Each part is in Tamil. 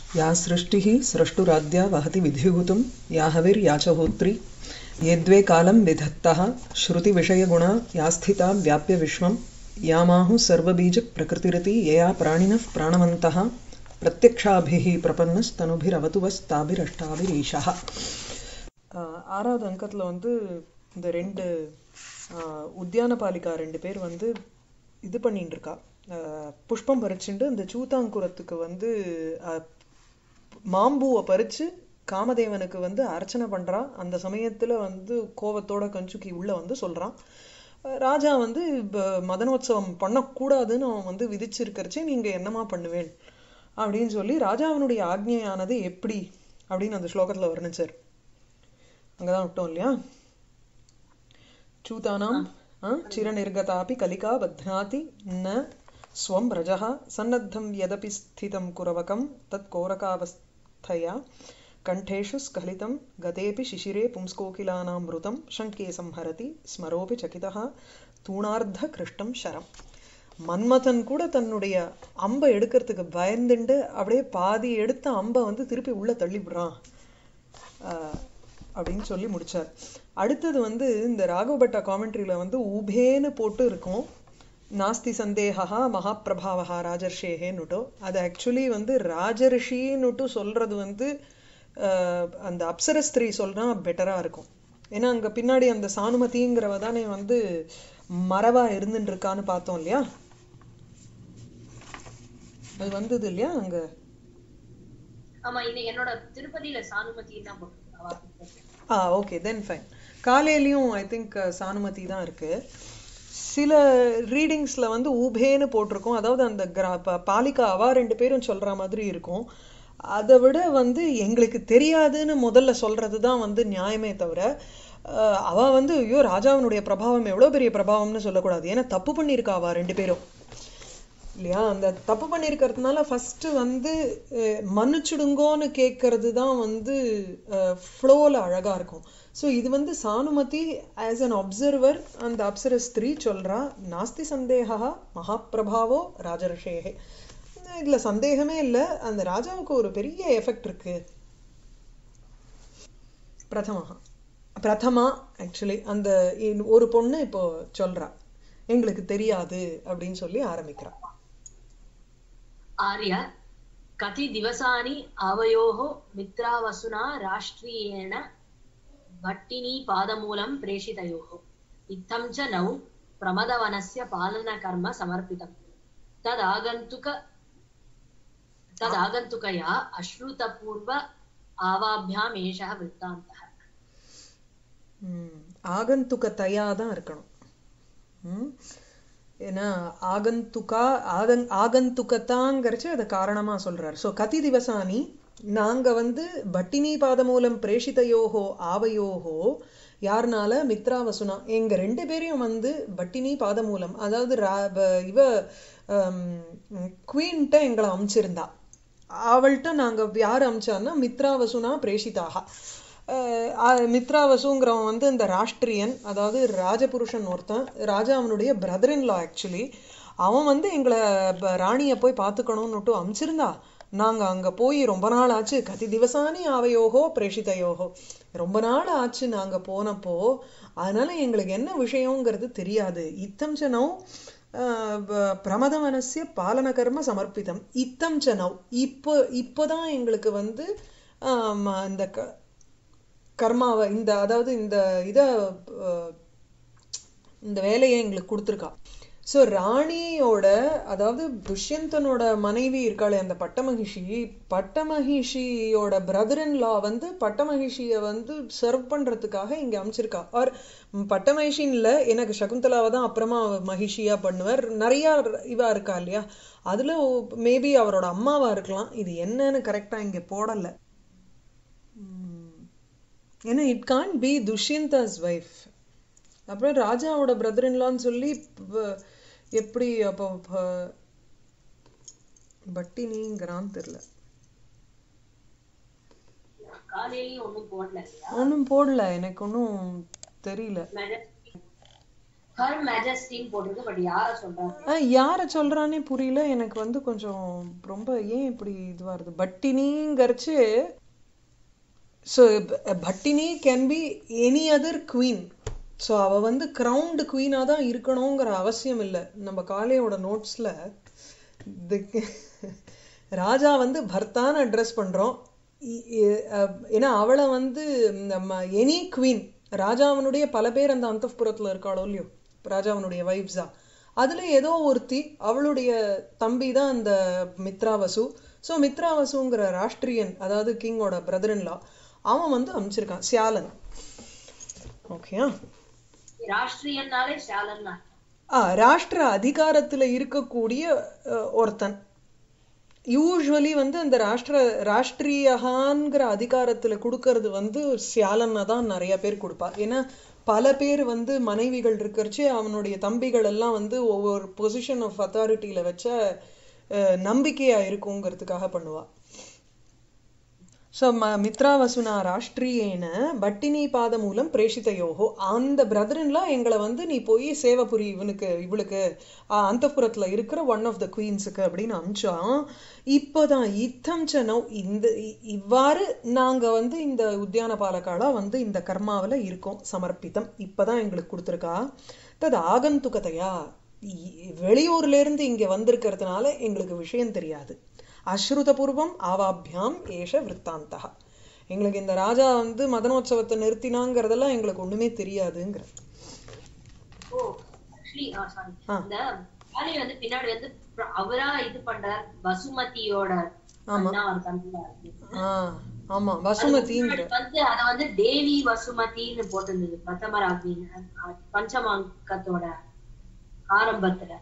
या सृष्टिः स्रष्टुराद्या वहति विधिभूतं या हविर्या च होत्री यद्वे कालं विधत्तः श्रुतिविषयगुणा या स्थिता व्याप्य विश्वं यामाहुः सर्वबीजप्रकृतिरिति यया प्राणिनः प्राणवन्तः प्रत्यक्षाभिः प्रपन्नस्तनुभिरवतु वस्ताभिरष्टाभिरीशः ஆறாவது அங்கத்தில் வந்து இந்த ரெண்டு ஆஹ், உத்தியான பாலிகா ரெண்டு பேர் வந்து இது பண்ணிட்டு இருக்கா ஆஹ், புஷ்பம் பறிச்சுட்டு இந்த சூத்தாங்குரத்துக்கு வந்து ஆஹ், மாம்பூவை பறிச்சு காமதேவனுக்கு வந்து அர்ச்சனை பண்றா அந்த சமயத்துல வந்து கோவத்தோட கஞ்சுக்கி உள்ள வந்து சொல்றான் அஹ் ராஜா வந்து ப- மதனோத்சவம் பண்ணக்கூடாதுன்னு அவன் வந்து விதிச்சிருக்கிறச்சே நீங்க என்னமா பண்ணுவேன் அப்படின்னு சொல்லி ராஜாவினுடைய ஆக்ஞையானது எப்படி அப்படின்னு அந்த ஸ்லோகத்துல வர்ணிச்சார் அங்கதான் விட்டோம் இல்லையா चूतानां चिरनिर्गतापि कलिका बध्नाति न स्वं रजः सन्नद्धं यदपि स्थितं कुरवकं तत्कोरकावस्थया कण्ठेषु स्खलितं गतेऽपि शिशिरे पुंस्कोकिलानामृतं शङ्के संहरति स्मरोऽपि चकितः தூணார்த்த शரம் மன்மதன் கூட தன்னுடைய அம்பை எடுக்கிறதுக்கு பயந்துண்டு அப்படியே பாதி எடுத்த அம்பை வந்து திருப்பி உள்ள தள்ளி விடுறான் ஆஹ் அப்படின்னு சொல்லி முடிச்சார் அடுத்தது வந்து இந்த ராகவபட்டா காமெண்ட்ரியில வந்து உபேன்னு போட்டு இருக்கும் நாஸ்தி சந்தேகா மகாபிரபாவா ராஜர்ஷேகேன்னுட்டோ அது ஆக்சுவலி வந்து ராஜர்ஷின்னுட்டு சொல்றது வந்து ஆஹ் அந்த அப்சர ஸ்திரீ சொல்றா பெட்டரா இருக்கும் ஏன்னா அங்க பின்னாடி அந்த சானுமதிங்கிறவ தானே வந்து மரவா இருந்துட்டு இருக்கான்னு பார்த்தோம் இல்லையா அது வந்தது இல்லையா அங்க ஆமா இது என்னோட திருப்பதியில சானுமதி தான் போட்டிருக்கு அவ போட்டிருக்கு. ஆ ஓகே தென் ஃபைன் காலையிலயும் ஐ திங்க் சானுமதி தான் இருக்கு சில ரீடிங்ஸ்ல வந்து ஊபேன்னு போட்டிருக்கோம் அதாவது அந்த கிரா ப- பாலிகா அவா ரெண்டு பேரும் சொல்ற மாதிரி இருக்கும் அதை விட வந்து எங்களுக்கு தெரியாதுன்னு முதல்ல சொல்றது தான் வந்து நியாயமே தவிர அஹ், அவ வந்து ஐயோ ராஜாவினுடைய பிரபாவம் எவ்வளவு பெரிய பிரபாவம்னு சொல்லக்கூடாது ஏன்னா தப்பு பண்ணியிருக்கா அவ ரெண்டு பேரும் இல்லையா அந்த தப்பு பண்ணியிருக்கிறதுனால ஃபர்ஸ்ட் வந்து அஹ், மன்னிச்சுடுங்கோன்னு கேட்கறது தான் வந்து ஃப்ளோவில் அழகா இருக்கும் ஸோ இது வந்து சானுமதி ஆஸ் அன் அப்சர்வர் அந்த அப்சர ஸ்திரீ சொல்றா நாஸ்தி சந்தேகா மகாபிரபாவோ ராஜர்ஷேகே இதுல சந்தேகமே இல்லை அந்த ராஜாவுக்கு ஒரு பெரிய எஃபெக்ட் இருக்கு பிரதமஹா பிரதமா ஆக்சுவலி அந்த இன்- ஒரு பொண்ணு இப்போ சொல்றா எங்களுக்கு தெரியாது அப்படின்னு சொல்லி ஆரம்பிக்கிறா आर्य कति दिवसानि आवयोः मित्रावसुना राष्ट्रियेण भट्टिनीपादमूलं प्रेषितयोः इत्थं च नौ प्रमदवनस्य पालनकर्म समर्पितम् तदागन्तुक तदागन्तुकया अश्रुतपूर्व आवाभ्याम् एषः वृत्तान्तः ம், ஆகந்துகத்தையா தான் இருக்கணும் ம், ஏன்னா ஆகந்துகா ஆகன் ஆகந்துகத்தாங்கிறச்சு அதை காரணமா சொல்றார் ஸோ கதி திவசானி நாங்க வந்து பட்டினி பாதமூலம் பிரேஷிதையோகோ ஆவையோகோ யாருனால மித்ராவசுனா எங்க ரெண்டு பேரையும் வந்து பட்டினி பாதமூலம் அதாவது ரா- ப- இவ குவீன்ட்ட எங்களை அமிச்சிருந்தா அவள்கிட்ட நாங்க யார் அமிச்சான்னா மித்ராவசுனா பிரேஷிதாக அஹ் அஹ் மித்ராவசுங்கிறவன் வந்து இந்த ராஷ்டிரியன் அதாவது ராஜபுருஷன் ஒருத்தன் ராஜா அவனுடைய பிரதர் இன் லா ஆக்சுவலி அவன் வந்து எங்களை ப- ராணியை போய் பார்த்துக்கணும்னுட்டு அமிச்சிருந்தா நாங்க அங்க போய் ரொம்ப நாள் ஆச்சு கதி திவசானி ஆவையோகோ பிரேஷிதையோகோ ரொம்ப நாள் ஆச்சு நாங்க போனப்போ அதனால எங்களுக்கு என்ன விஷயங்கிறது தெரியாது இத்தம் சனவ் பிரமதவனசிய பாலன கர்ம சமர்ப்பிதம் இத்தம் சனவ் இப்போ இப்போதான் எங்களுக்கு வந்து ஆம், இந்த க- கர்மாவை இந்த அதாவது இந்த இத அஹ், இந்த வேலையை எங்களுக்கு கொடுத்துருக்கா ஸோ ராணியோட அதாவது துஷ்யந்தனோட மனைவி இருக்காளே அந்த பட்டமகிஷி பட்டமகிஷியோட பிரதர் இன் லா வந்து பட்டமகிஷியை வந்து சர்வ் பண்றதுக்காக இங்க அமைச்சிருக்கா ஆர் பட்டமகிஷின்னு இல்ல எனக்கு சகுந்தலாவை தான் அப்புறமா மகிஷியா பண்ணுவார் நிறைய இவா இருக்கா இல்லையா அதுல மேபி அவரோட அம்மாவா இருக்கலாம் இது என்னன்னு கரெக்டா இங்க போடல ஏன்னா it can be Dushyanta's wife அப்புறம் ராஜாவோட பிரதர் இன்லான்னு சொல்லி ப- எப்படி அப்போ ப- பட்டினிங்கிறான்னு தெரியல காலையிலயும் ஒண்ணும் போடல இல்லையா ஒன்றும் போடல எனக்கு ஒன்றும் தெரியல ஹர் மேஜஸ்டின்னு போட்டிருக்கு பட் யார சொல்றாங்க ஆ, யார சொல்றானே புரியல எனக்கு வந்து கொஞ்சம் ரொம்ப ஏன் இப்படி இதுவா வருது பட்டினிங்கிறச்சு so Pattini can be any other queen so அவ வந்து கிரவுண்ட் குவீனாக தான் இருக்கணுங்கிற அவசியம் இல்லை நம்ம காலையோட நோட்ஸில் ராஜா வந்து பர்த்தான்னு அட்ரஸ் பண்றோம் இ- இ- அஹ் ஏன்னா அவளை வந்து நம்ம எனி குவீன் ராஜாவனுடைய பல பேர் அந்த அந்தப்புறத்துல இருக்காளோ இல்லையோ ராஜாவனுடைய வைப்ஸா அதுல ஏதோ ஒருத்தி அவளுடைய தம்பி தான் அந்த மித்ராவசு ஸோ மித்ராவசுங்கிற ராஷ்டிரியன் அதாவது கிங்கோட பிரதர்ன்லா அவன் வந்து அமைச்சிருக்கான் சியாலன் ஓகேயா ராஷ்டிரியன்னாலே ஷாலன் ஆ ராஷ்டிர அதிகாரத்துல இருக்கக்கூடிய அஹ், ஒருத்தன் யூஸ்வலி வந்து அந்த ராஷ்டிர ராஷ்டிரியகான்கிற அதிகாரத்துல கொடுக்கறது வந்து சியாலனை தான் நிறைய பேர் கொடுப்பா ஏன்னா பல பேர் வந்து மனைவிகள் இருக்கிறச்சே அவனுடைய தம்பிகள் எல்லாம் வந்து ஒவ்வொரு பொசிஷன் ஆஃப் அத்தாரிட்டியில வச்ச அஹ், நம்பிக்கையா இருக்குங்கிறதுக்காக பண்ணுவா ஸோ ம மித்ராவசுனா ராஷ்ட்ரியேன பட்டினி பாத மூலம் பிரேஷிதையோகோ அந்த பிரதர்லாம் எங்களை வந்து நீ போய் சேவை புரி இவனுக்கு இவளுக்கு அந்தப்புறத்துல இருக்கிற ஒன் ஆஃப் த குவீன்ஸுக்கு அப்படின்னு அமிச்சான் இப்போதான் இத்தம் ச நௌ இந்த இ- இவ்வாறு நாங்க வந்து இந்த உத்தியான பாலகாலா வந்து இந்த கர்மாவுல இருக்கோம் சமர்ப்பித்தம் இப்பதான் எங்களுக்கு கொடுத்துருக்கா தது ஆகந்துகதையா இ- வெளியூர்ல இருந்து இங்க வந்திருக்கிறதுனால எங்களுக்கு விஷயம் தெரியாது அஸ்ருதபூர்வம் ஆவாபியாம் ஏஷ விற்த்தாந்தா எங்களுக்கு இந்த ராஜா வந்து மதனோத்சவத்தை நிறுத்தினாங்கிறதெல்லாம் எங்களுக்கு ஒண்ணுமே தெரியாதுங்கிற ஓ ஆக்சுவலி சாரி ஆ. இந்த வேலையை வந்து பின்னாடி வந்து பிர- அவரா இது பண்றார் வசுமதியோட ஆமா. அண்ணா ஒரு தம்பியா இருக்கு ஆஹ் ஆமா வசுமதிங்கிற முன்னாடி வந்து அத வந்து தேவி வசுமதின்னு போட்டிருந்தது பிரதமராகின்னு பஞ்சமாங்கத்தோட ஆரம்பத்துல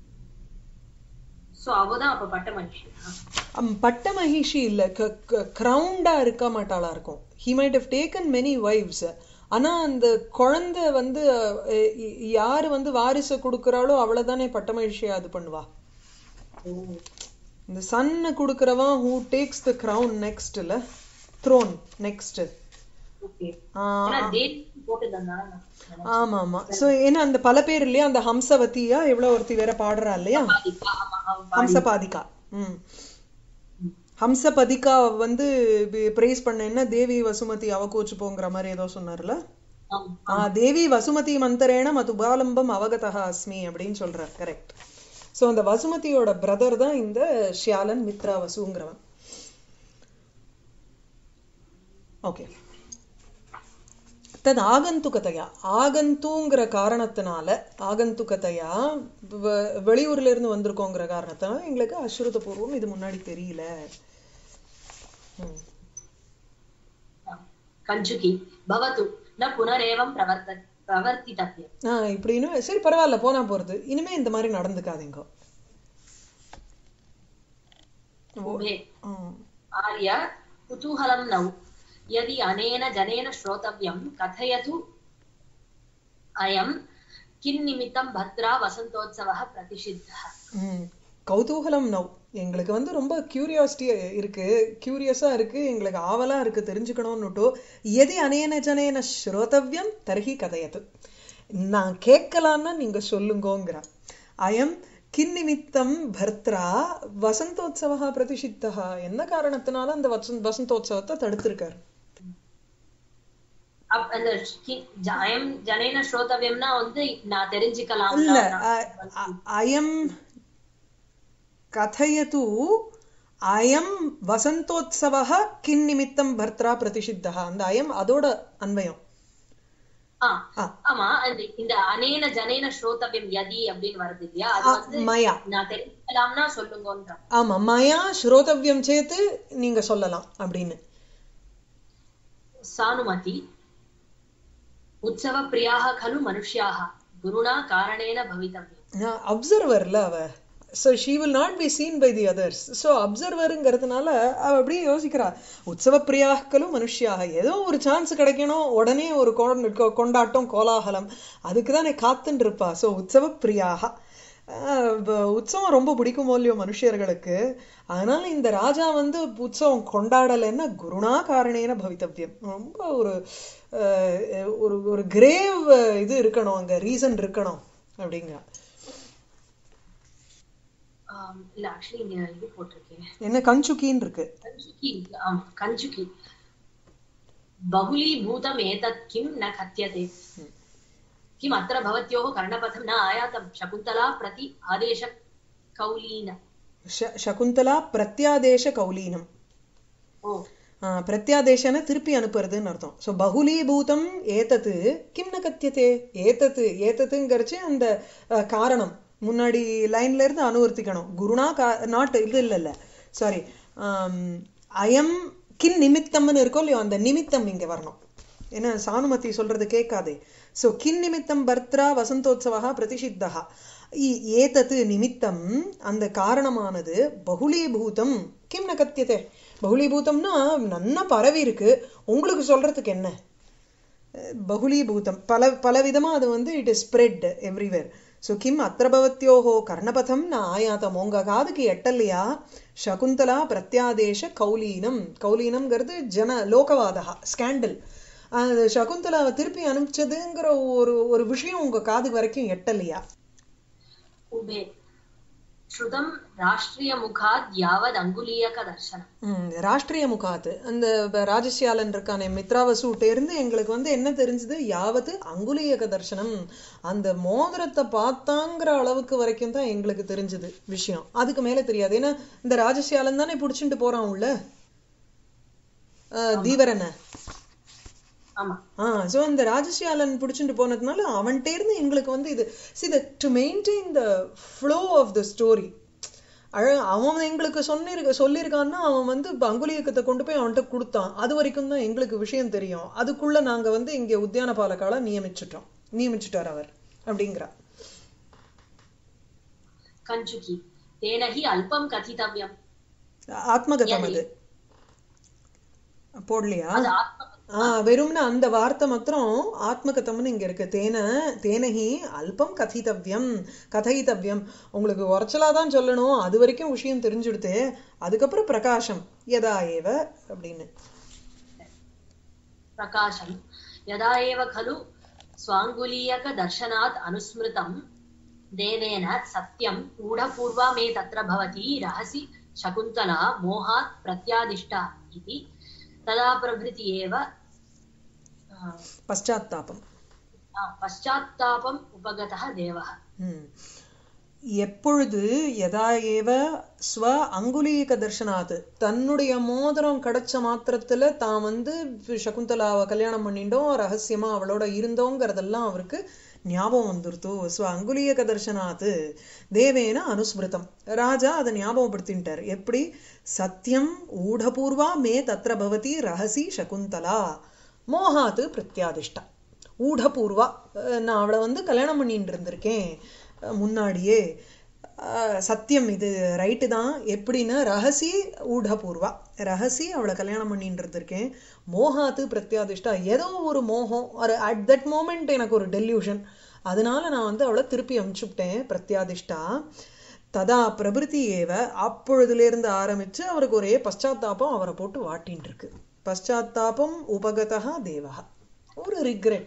சோ அவதான் அப்ப பட்ட மனுஷன் அம், பட்ட மகிஷி இல்ல கிரவுண்டா இருக்க மாட்டாளா இருக்கும் he might have taken many wives ஆனா அந்த குழந்தை வந்து அஹ், இ- யாரு வந்து வாரிசை கொடுக்கறாளோ அவளை தானே பட்ட மகிழ்ச்சியா இது பண்ணுவா இந்த சன்னு கொடுக்கறவன் who takes the crown next இல்ல த்ரோன் நெக்ஸ்ட் ஓகே ஆனா தேவி போட்டுதான் ஆமா ஆமா சோ ஏன்னா அந்த பல பேர் இல்லையா அந்த ஹம்சவதியா எவ்வளவு ஒருத்தி வேற பாடுறா இல்லையா ஹம்சபாதிகா ம் ஹம்சபதிகா வந்து பிரைஸ் பண்ணேன்னா தேவி வசுமதி அவகோச்சு போங்கிற மாதிரி ஏதோ சொன்னார்ல ஆ தேவி வசுமதி மந்தரேண மதுபாலம்பம் அவகதா அஸ்மி அப்படின்னு சொல்றார் கரெக்ட் சோ அந்த வசுமதியோட பிரதர் தான் இந்த ஷியாலன் மித்ரா வசுங்கிறவன் ஓகே தது ஆகந்துகதையா ஆகந்துங்கிற காரணத்தினால ஆகந்துகதையா வ- வெளியூர்ல இருந்து வந்திருக்கோங்கிற காரணத்தினால எங்களுக்கு அஸ்ருத பூர்வம் இது முன்னாடி தெரியல ம். கஞ்சுகி பவத்து ந புனரேவம் பிரவர்த்த பிரவர்த்தித்தவ்யம் ஆ இப்படின்னு சரி பரவாயில்ல போனா போறது இனிமே இந்த மாதிரி நடந்துக்காதீங்க உபே ம். आर्य कुतूहलं नौ यदि अनेन जनेन श्रोतव्यं कथयतु अयं किन्निमित्तं भद्रा वसन्तोत्सवः प्रतिषिद्धः ம். கௌதூகலம் நவ் எங்களுக்கு வந்து ரொம்ப கியூரியாசிட்டி இருக்கு கியூரியஸா இருக்கு எங்களுக்கு ஆவலா இருக்கு தெரிஞ்சுக்கணும்னுட்டு எதி அனேன ஜனேன ஸ்ரோதவ்யம் தர்ஹி கதையது நான் கேட்கலான்னா நீங்க சொல்லுங்கோங்கிற அயம் கிந்நிமித்தம் பர்த்ரா வசந்தோத்சவா பிரதிஷித்தா என்ன காரணத்தினால அந்த வசந்த் வசந்தோத்சவத்தை தடுத்திருக்காரு அப் அந்த கி- ஜ- அயம் ஜனேன ஸ்ரோதவ்யம்னா வந்து நான் தெரிஞ்சுக்கலாம் இல்ல அ- அ- அயம் கथयतु அயம் வசந்தோத்சவः கிந்நிமித்தம் பர்த்ரா பிரதிஷித்தः அந்த அயம் அதோட அன்வயம் ஆ, ஆ. ஆமா அந்த இந்த அனேன ஜனேன ஸ்ரோதவ்யம் யதி அப்படின்னு வருது இல்லையா அது ஆ, வந்து மயா நான் தெரிஞ்சுக்கலாம்னா சொல்லுங்கன்ற ஆமா மயா ஸ்ரோதவ்யம் சேத்து நீங்க சொல்லலாம் அப்படின்னு सानुमति उत्सवप्रियाः खलु मनुष्याः गुरुणा कारणेन भवितव्यम् அப்சர்வர்ல அவ so she will not be seen by the others so அப்சர்வருங்கிறதுனால அவ அப்படியே யோசிக்கிறா உற்சவ பிரியாக்களும் மனுஷியாக ஏதோ ஒரு சான்ஸ் கிடைக்கணும் உடனே ஒரு கொண்- கொ- கொண்டாட்டம் கோலாகலம் அதுக்கு தானே காத்துன்னு இருப்பா ஸோ உற்சவ பிரியாக உற்சவம் ரொம்ப பிடிக்குமோ இல்லையோ மனுஷர்களுக்கு அதனால இந்த ராஜா வந்து உற்சவம் கொண்டாடலைன்னா குருணா காரணேன பவித்தவ்யம் ரொம்ப ஒரு அஹ், ஒரு ஒரு கிரேவ் இது இருக்கணும் அங்க ரீசன் இருக்கணும் அப்படிங்கிறா ஆம், இல்ல ஆக்சுவலி இங்க இது போட்டிருக்கேன் என்ன கஞ்சுக்கின்னு இருக்கு கஞ்சுகி ஆமா கஞ்சுகி बहुलीभूतम् एतत् किं न कथ्यते किम् अत्र भवत्योः कर्णपथं न आयातं शकुन्तला प्रति आदेशकौलीन ஷ- சகுந்தலா பிரத்யாதேச கௌலீனம் ओ ஆ, பிரத்யாதேசன திருப்பி அனுப்புறதுன்னு அர்த்தம் ஸோ பகுலீபூதம் ஏதத்து கிம் ந கத்தியதே ஏதத்து ஏதத்துங்கிறச்சு அந்த அ, காரணம் முன்னாடி லைன்ல இருந்து அனுவர்த்திக்கணும் குருணா கா நாட் இது இல்ல இல்ல சாரி அயம் கின் நிமித்தம்னு இருக்கோ இல்லையோ அந்த நிமித்தம் இங்க வரணும் ஏன்னா சானுமதி சொல்றது கேட்காதே ஸோ கின் நிமித்தம் பர்த்ரா வசந்தோத்சவா பிரதிஷித்தா இ- ஏதத்து நிமித்தம் அந்த காரணமானது பகுலீபூதம் கிம் ந கத்தியதே பகுலீபூதம்னா நன்னா பரவி இருக்கு உங்களுக்கு சொல்றதுக்கு என்ன அஹ் பகுலீபூதம் பல பல விதமா அது வந்து it is spread everywhere so கிம் அத்திர பவத்யோஹோ கர்ணபதம் ந ஆயாத்தம் உங்க காதுக்கு எட்டலையா சகுந்தலா பிரத்யாதேச கௌலீனம் கௌலீனம்ங்கிறது ஜன லோகவாதா ஸ்கேண்டல் அது சகுந்தலாவை திருப்பி அனுப்பிச்சதுங்கிற ஒரு ஒரு விஷயம் உங்க காது வரைக்கும் எட்டலையா उभे श्रुतं राष्ट्रियमुखाद् यावद् अङ्गुलीयकदर्शनम् ம், ராஷ்டிரிய முகாத்து அந்த ப- ராஜசியாலன் இருக்கானே மித்ராவசூட்ட இருந்து எங்களுக்கு வந்து என்ன தெரிஞ்சது யாவது அங்குலியக தர்சனம் அந்த மோதிரத்தை பார்த்தாங்கிற அளவுக்கு வரைக்கும் தான் எங்களுக்கு தெரிஞ்சது விஷயம் அதுக்கு மேல தெரியாது ஏன்னா இந்த ராஜசியாலன் தானே பிடிச்சிட்டு போறான் உள்ள அஹ், தீவரனை ஆமா ஆ ஸோ அந்த ராஜசியாலன் பிடிச்சிட்டு போனதுனால அவன்கிட்ட இருந்து எங்களுக்கு வந்து இது see the to maintain the flow of the story அழ அவன் எங்களுக்கு சொன்னிருக்க சொல்லியிருக்கான்னா அவன் வந்து இப்ப அங்குலியக்கத்தை கொண்டு போய் அவன்கிட்ட கொடுத்தான் அது வரைக்கும் தான் எங்களுக்கு விஷயம் தெரியும் அதுக்குள்ள நாங்க வந்து இங்க உத்தியான பாலக்கால நியமிச்சிட்டோம் நியமிச்சிட்டார் அவர் அப்படிங்கிறா कञ्चुकी तेन हि अल्पं कथितव्यम् ஆத்மகதம் அது போடலையா அது ஆத்ம ஆ வெறும்னா அந்த வார்த்தை மாத்திரம் ஆத்மகதம்னு இங்க இருக்கு தேன தேனகி அல்பம் கதிதவ்யம் கதைத்தவ்யம் உங்களுக்கு உரைச்சலா தான் சொல்லணும் அது வரைக்கும் விஷயம் தெரிஞ்சுடுத்து அதுக்கப்புறம் பிரகாசம் யதா ஏவ அப்படின்னு प्रकाशं यदा एव खलु स्वाङ्गुलीयकदर्शनात् अनुस्मृतं देवेन सत्यम् ऊढपूर्वा मे तत्र भवति रहसि शकुन्तला मोहात् प्रत्यादिष्टा इति तदा प्रभृति एव आ, பశ్చాத்தாபம் आ, पश्चात्तापम् उपगतः देवः ம். எப்பொழுது யதா ஏவ ஸ்வ அங்குலீக தர்ஷனாத் தன்னுடைய மோதிரம் கிடைச்ச மாத்திரத்துல தான் வந்து சகுந்தலாவை கல்யாணம் பண்ணிட்டோம் ரகசியமா அவளோட இருந்தோங்கிறதெல்லாம் அவருக்கு ஞாபகம் வந்துருத்து ஸ்வ அங்குலீக தர்ஷனாத் தேவேன அனுஸ்மிருதம் ராஜா அதை ஞாபகப்படுத்திட்டார் எப்படி சத்தியம் ஊடபூர்வா மே தத்ர பவதி ரகசி சகுந்தலா மோகாத்து பிரத்யாதிஷ்டா ஊடபூர்வா அஹ் நான் அவளை வந்து கல்யாணம் பண்ணிட்டு இருந்திருக்கேன் அஹ் முன்னாடியே அஹ் சத்தியம் இது ரைட்டு தான் எப்படின்னா ரகசி ஊடபூர்வா ரகசி அவளை கல்யாணம் பண்ணிட்டு இருந்திருக்கேன் மோகாத்து பிரத்யாதிஷ்டா ஏதோ ஒரு மோகம் ஒரு அட் தட் மோமெண்ட் எனக்கு ஒரு டெல்யூஷன் அதனால நான் வந்து அவளை திருப்பி அனுப்பிச்சுட்டேன் பிரத்யாதிஷ்டா ததா பிரபிருத்தி ஏவ அப்பொழுதிலிருந்து ஆரம்பிச்சு அவருக்கு ஒரே பశ్చాత్తాపம் அவரை போட்டு வாட்டின்னு இருக்கு பశ్చాత్తాపம் உபகதா தேவா ஒரு ரிக்ரெட்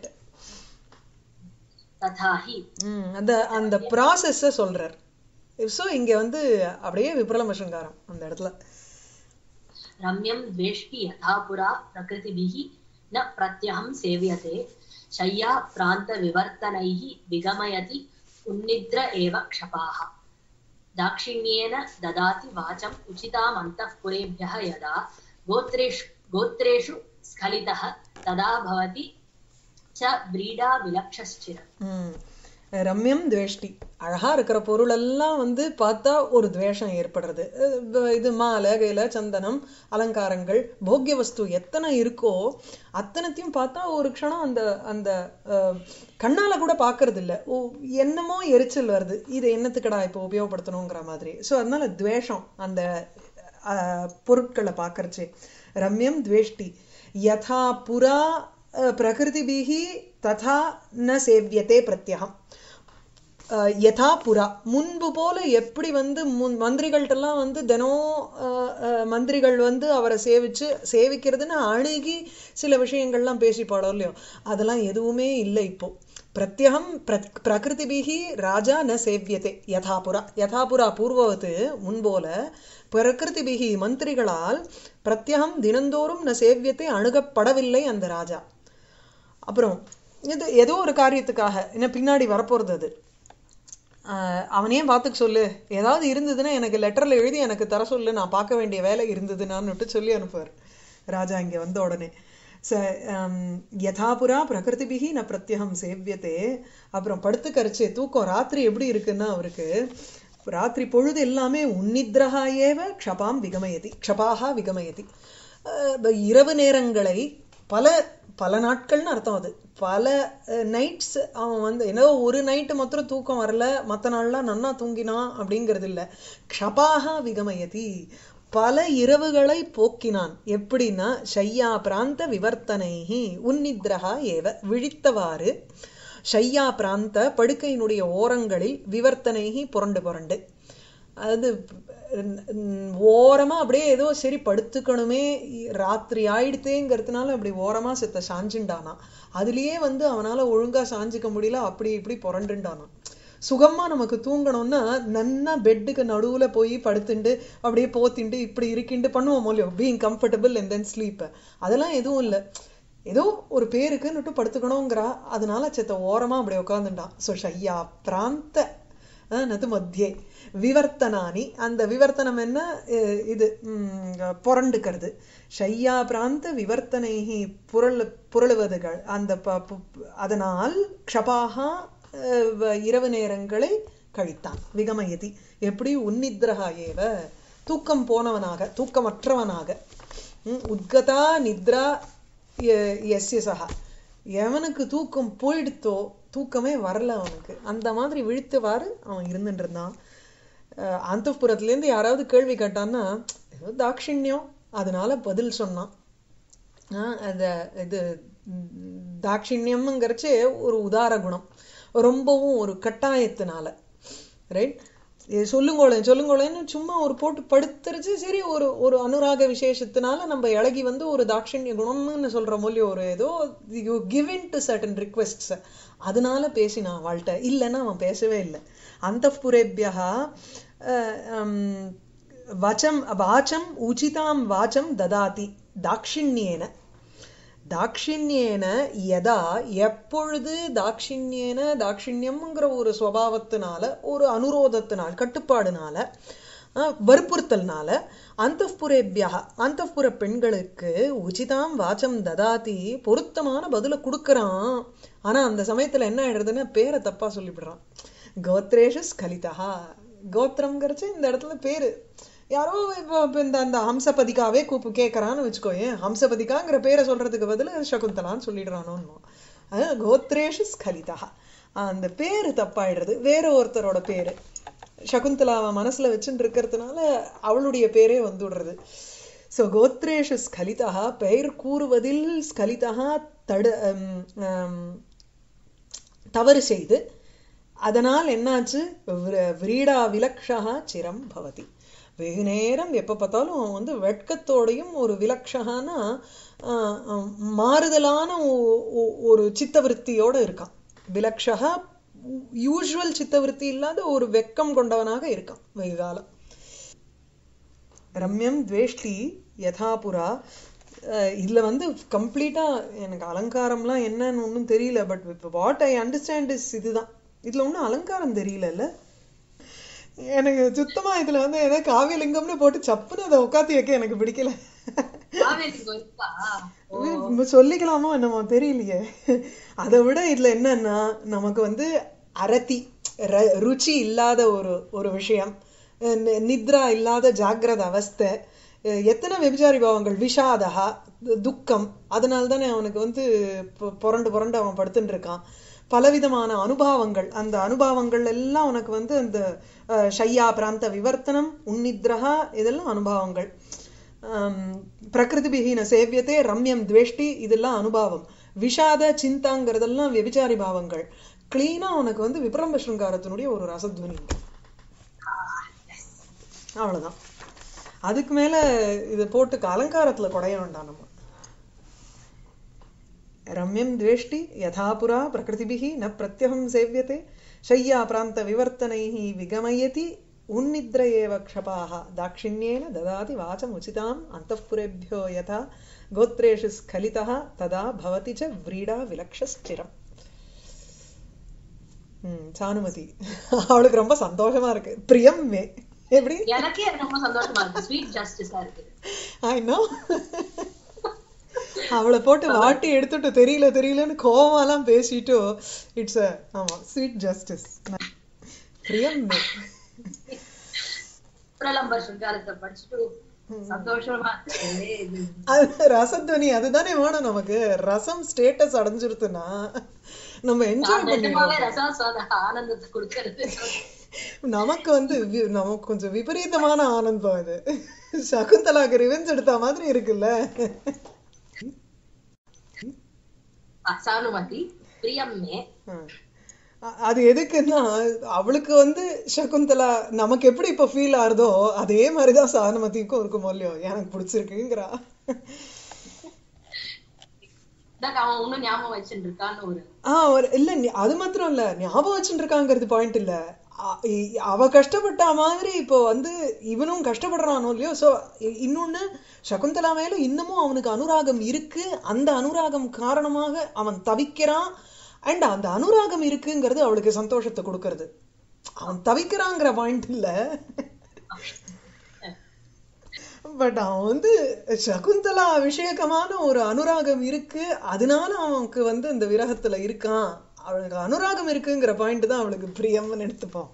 तथा हि அந்த அந்த ப்ராசஸ சொல்றார் ஸோ இங்க வந்து அப்படியே விப்ரலம சிருங்காரம் அந்த இடத்துல रम्यं द्वेष्टि यथा पुरा प्रकृतिभिः न प्रत्यहं सेव्यते शय्या प्रान्तविवर्तनैः विगमयति उन्निद्र एव क्षपाः दाक्षिण्येन ददाति वाचम् उचिताम् अन्तःपुरेभ्यः यदा गोत्रेषु गोत्रेषु स्खलितः तदा भवति च व्रीडा विलक्षश्चिरम् ம். ரம்யம் துவேஷ்டி அழகா இருக்கிற பொருள் எல்லாம் வந்து பார்த்தா ஒரு துவேஷம் ஏற்படுறது அஹ் இது மாலை கையில சந்தனம் அலங்காரங்கள் போக்கிய வஸ்து எத்தனை இருக்கோ அத்தனைத்தையும் பார்த்தா ஒரு க்ஷணம் அந்த அந்த அஹ், கண்ணால கூட பார்க்கறது இல்ல ஓ என்னமோ எரிச்சல் வருது இதை என்னத்துக்கடா இப்போ உபயோகப்படுத்தணுங்கிற மாதிரி ஸோ அதனால துவேஷம் அந்த அஹ், பொருட்களை பார்க்கறச்சே ரம்யம் துவேஷ்டி யதா புரா அஹ், பிரகிருதிபிஹி ததா ந சேவியதே பிரத்யகம் அஹ், யதா புரா முன்பு போல எப்படி வந்து முன் மந்திரிகள்ட்டெல்லாம் வந்து தினம் அஹ், அஹ், மந்திரிகள் வந்து அவரை சேவிச்சு சேவிக்கிறதுன்னு அணுகி சில விஷயங்கள்லாம் பேசி பாடம் இல்லையோ அதெல்லாம் எதுவுமே இல்லை இப்போ பிரத்யகம் பிர- பிரகிருதிபிகி ராஜா ந சேவியதே யதாபுரா யதாபுரா பூர்வவத்து முன்போல பிரகிருதிபிகி மந்திரிகளால் பிரத்யகம் தினந்தோறும் ந சேவியத்தை அணுகப்படவில்லை அந்த ராஜா அப்புறம் இது ஏதோ ஒரு காரியத்துக்காக என்ன பின்னாடி வரப்போறது அது ஆஹ் அவனையே பார்த்துக்க சொல்லு ஏதாவது இருந்ததுன்னா எனக்கு லெட்டர்ல எழுதி எனக்கு தர சொல்லு நான் பார்க்க வேண்டிய வேலை இருந்ததுன்னான்னு சொல்லி அனுப்புவார் ராஜா இங்க வந்த உடனே ச ஆம், யதாபுரா பிரகிருதிபிகி ந பிரத்யகம் சேவியத்தே அப்புறம் படுத்து கரைச்சு தூக்கம் ராத்திரி எப்படி இருக்குன்னா அவருக்கு ராத்திரி பொழுது எல்லாமே உன்னித்ரஹா ஏவ க்ஷபாம் விகமயதி க்ஷபாகா விகமயதி அஹ் இரவு நேரங்களை பல பல நாட்கள்னு அர்த்தம் அது பல நைட்ஸ் அவன் வந்து ஏதோ ஒரு நைட்டு மாத்திரம் தூக்கம் வரல மற்ற நாள்லாம் நன்னா தூங்கினான் அப்படிங்கிறது இல்ல க்ஷபாகா விகமயதி பல இரவுகளை போக்கினான் எப்படின்னா ஷையா பிராந்த விவர்த்தனைஹி உன்னித்ரஹா ஏவ விழித்தவாறு ஷையா பிராந்த படுக்கையினுடைய ஓரங்களில் விவர்த்தனைஹி புரண்டு புரண்டு அது ம், ஓரமா அப்படியே ஏதோ சரி படுத்துக்கணுமே ராத்திரி ஆயிடுத்தேங்கிறதுனால அப்படி ஓரமா செத்த சாஞ்சுண்டானா அதுலயே வந்து அவனால ஒழுங்கா சாஞ்சிக்க முடியல அப்படி இப்படி புரண்டுண்டானா சுகமா நமக்கு தூங்கணும்னா நன்னா பெட்டுக்கு நடுவுல போய் படுத்துண்டு அப்படியே போத்திண்டு இப்படி இருக்கிண்டு பண்ணுவோம் இல்லையோ being comfortable and then sleep அதெல்லாம் எதுவும் இல்லை ஏதோ ஒரு பேருக்குன்னுட்டு படுத்துக்கணுங்கிறா அதனால செத்த ஓரமா அப்படி உட்காந்துட்டான் ஸோ ஷையா பிராந்த அஹ், நது மத்தியே விவர்த்தனானி அந்த விவர்த்தனம் என்ன அஹ், இது ம், புரண்டுக்கிறது ஷையா பிராந்த விவர்த்தனைகி புரள் புரளுவதுகள் அந்த ப- பு- அதனால் க்ஷபாகா அஹ், வ- இரவு நேரங்களை கழித்தான் விகமயதி எப்படி உன்னித்ரஹா ஏவ தூக்கம் போனவனாக தூக்கமற்றவனாக ம், உத்கதா நித்ரா ய- யஸ்ய சஹா எவனுக்கு தூக்கம் போயிடுத்தோ தூக்கமே வரல அவனுக்கு அந்த மாதிரி விழித்தவாறு அவன் இருந்துட்டு இருந்தான் அஹ் அந்தப்புறத்துலேருந்து யாராவது கேள்வி கேட்டான்னா ஏதோ தாட்சிணியம் அதனால பதில் சொன்னான் ஆஹ் அந்த இது ம், தாட்சிணியம்ங்கிறச்சே ஒரு உதார குணம் ரொம்பவும் ஒரு கட்டாயத்தினால ரைட் சொல்லுங்கோளேன் சொல்லுங்கோளேன்னு சும்மா ஒரு போட்டு படுத்துருச்சு சரி ஒரு ஒரு அனுராக விசேஷத்தினால நம்ம இழகி வந்து ஒரு தாட்சிணிய குணம்னு சொல்ற மொழி ஒரு ஏதோ you give to certain requests அதனால பேசினான் அவள்கிட்ட இல்லைன்னா அவன் பேசவே இல்லை அந்த புரேபியா வச்சம் வாச்சம் உச்சிதாம் வாச்சம் ததாதி தாட்சிண்யேன தாட்சிண்யேன யதா எப்பொழுது தாட்சிண்யேன தாட்சிண்யம்ங்கிற ஒரு சுவாவத்தினால ஒரு அனுரோதத்தினால் கட்டுப்பாடுனால அஹ், வற்புறுத்தல்னால அந்தப்புரேபியா அந்தப்புற பெண்களுக்கு உச்சிதாம் வாச்சம் ததாதி பொருத்தமான பதிலை கொடுக்கறான் ஆனா அந்த சமயத்துல என்ன ஆயிடுறதுன்னா பேரை தப்பா சொல்லிவிடுறான் கோத்ரேஷு ஸ்கலிதா கோத்திரம்ங்கிறச்சு இந்த இடத்துல பேரு யாரோ இப்போ இப்போ இந்த அந்த ஹம்சபதிகாவே கூப்பு கேட்கறான்னு வச்சுக்கோயேன் ஹம்சபதிகாங்கிற பேரை சொல்றதுக்கு பதிலா சகுந்தலான்னு சொல்லிடுறானோன்னு அது கோத்ரேஷு ஸ்கலிதா அந்த பேரு தப்பாயிடுறது வேற ஒருத்தரோட பேரு சகுந்தலாவை மனசுல வச்சுட்டு இருக்கிறதுனால அவளுடைய பேரே வந்துடுறது ஸோ கோத்ரேஷு ஸ்கலிதா பெயர் கூறுவதில் ஸ்கலிதா தடு ஹம், ஹம், தவறு செய்து அதனால் என்னாச்சு விர- விரீடா விலக்ஷா சிரம் பவதி வெகு நேரம் எப்ப பார்த்தாலும் அவன் வந்து வெட்கத்தோடையும் ஒரு விலக்ஷகானா ஆஹ், ஆஹ், மாறுதலான ஒ- ஒ- ஒரு சித்தவருத்தியோட இருக்கான் விலக்ஷகா யூஷுவல் சித்தவருத்தி இல்லாத ஒரு வெக்கம் கொண்டவனாக இருக்கான் வெகு காலம் ரம்யம் துவேஷ்டி யதாபுரா அஹ் இதுல வந்து கம்ப்ளீட்டா எனக்கு அலங்காரம்லாம் என்னன்னு ஒன்றும் தெரியல பட் இப்போ வாட் ஐ அண்டர்ஸ்டாண்ட் இஸ் இதுதான் இதுல ஒன்றும் அலங்காரம் தெரியலல்ல எனக்கு சுத்தமா இதுல வந்து ஏதோ காவியலிங்கம்னு போட்டு சப்புன்னு அதை உட்காத்தி வைக்க எனக்கு பிடிக்கல காவேரிக்கு இருக்கா ஓ நம்ம சொல்லிக்கலாமோ என்னமோ தெரியலையே அதை விட இதுல என்னன்னா நமக்கு வந்து அரதி ர- ருச்சி இல்லாத ஒரு ஒரு விஷயம் அஹ் நி- நித்ரா இல்லாத ஜாகிரத அவஸ்தை அஹ் எத்தனை விபச்சாரி பாவங்கள் விஷாதா து- துக்கம் அதனால தானே அவனுக்கு வந்து பொ- புரண்டு புரண்டு அவன் படுத்துட்டு இருக்கான் பலவிதமான அனுபவங்கள் அந்த அனுபவங்கள் எல்லாம் உனக்கு வந்து அந்த அஹ், ஷையா பிராந்த விவர்த்தனம் உன்னித்ரஹா இதெல்லாம் அனுபவங்கள் பிரகிருதிபிஹீன சேவியத்தே ரம்யம் துவேஷ்டி இதெல்லாம் அனுபவம் விஷாத சிந்தாங்கிறதெல்லாம் வெபிச்சாரி பாவங்கள் கிளீனா உனக்கு வந்து விப்ரம்ப சிருங்காரத்தினுடைய ஒரு ரசத்வனி அவ்வளவுதான் அதுக்கு மேல இதை போட்டு அலங்காரத்துல குடைய வேண்டாம் நம்ம रम्यं द्वेष्टि यथा पुरा प्रकृतिभिः न प्रत्यहं सेव्यते शय्याप्रान्तविवर्तनैः विगमयति उन्निद्र एव क्षपाः दाक्षिण्येन ददाति वाचमुचिताम् अन्तःपुरेभ्यो यथा गोत्रेषु स्खलितः तदा भवति च व्रीडा विलक्षश्चिरम् ம் சானுமதி அவளுக்கு ரொம்ப சந்தோஷமா இருக்கு பிரியம் மே எப்படி எனக்கே அது ரொம்ப சந்தோஷமா இருக்கு ஸ்வீட் ஜஸ்டிஸா இருக்கு ஐ நோ அவளை போட்டு வாட்டி எடுத்துட்டு தெரியல தெரியலன்னு கோவமாலாம் பேசிட்டு இட்ஸ் ஆமா ஸ்வீட் ஜஸ்டிஸ் பிரியம் மே பிரலம்ப சிருங்காரத்தை படிச்சுட்டு சந்தோஷமா இருக்கு. இது அது ரசத்வனி அதுதானே வேணும் நமக்கு ரசம் ஸ்டேட்டஸ் அடைஞ்சிருத்துன்னா நம்ம என்ஜாய் நான் நிஜமாவே ரசாஸ்வாத ஆனந்தத்தை கொடுக்கறது நமக்கு வந்து வி- நமக்கு கொஞ்சம் விபரீதமான ஆனந்தம் இது சகுந்தலாக்கு ரிவெஞ்ச் எடுத்த மாதிரி இருக்குல்ல சானுமதி பிரியம் மே அ- அது எதுக்குன்னா அவளுக்கு வந்து சகுந்தலா நமக்கு எப்படி இப்ப ஃபீல் ஆகுதோ அதே மாதிரிதான் சானுமதிக்கும் இருக்கும் இல்லையோ எனக்கு பிடிச்சிருக்குங்கிறா இதான் அவன் இன்னும் ஞாபகம் வச்சுட்டு இருக்கான்னு ஒரு ஆ ஒரு இல்ல நீ- அது மாத்திரம் இல்ல ஞாபகம் வச்சுட்டு இருக்காங்கிறது பாயிண்ட் இல்ல அ- இ- அவ கஷ்டப்பட்ட மாதிரி இப்போ வந்து இவனும் கஷ்டப்படுறானோ இல்லையோ சோ இன்னொன்னு சகுந்தலா மேல இன்னமும் அவனுக்கு அனுராகம் இருக்கு அந்த அனுராகம் காரணமாக அவன் தவிக்கிறான் அண்ட் அந்த அனுராகம் இருக்குங்கிறது அவளுக்கு சந்தோஷத்தை கொடுக்கறது அவன் தவிக்கிறாங்கிற பாயிண்ட் இல்ல பட் அவன் வந்து சகுந்தலா விஷயகமான ஒரு அனுராகம் இருக்கு அதனால அவனுக்கு வந்து இந்த விரகத்துல இருக்கான் அவனுக்கு அனுராகம் இருக்குங்கிற பாயிண்ட் தான் அவளுக்கு பிரியம்னு எடுத்துப்போம்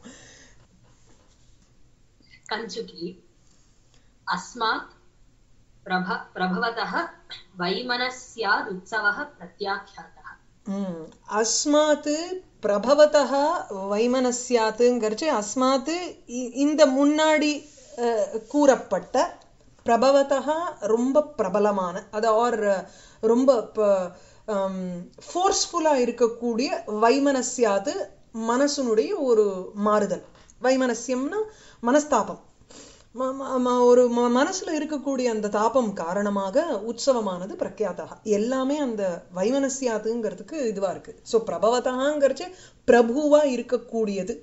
கஞ்சுகி அஸ்மாத் பிரப பிரபவதः வைமனஸ்யாத் உற்சவः பிரத்யாख्यातः ம். அஸ்மாத் பிரபவதः வைமனஸ்யாத்துங்கிறச்சு அஸ்மாத் இ- இந்த முன்னாடி அஹ், கூறப்பட்ட பிரபவதா ரொம்ப பிரபலமான அது ஆர் ரொம்ப ஃபோர்ஸ்ஃபுல்லா இருக்கக்கூடிய வைமனஸ்யாத்து மனசுனுடைய ஒரு மாறுதல் வைமனஸ்யம்னா மனஸ்தாபம் ம- ம- ம- ஒரு ம- மனசுல இருக்கக்கூடிய அந்த தாபம் காரணமாக உற்சவமானது பிரக்யாத்தா எல்லாமே அந்த வைமனஸ்யாத்துங்கிறதுக்கு இதுவா இருக்கு சோ பிரபவதாங்கிறச்சு பிரபுவா இருக்கக்கூடியது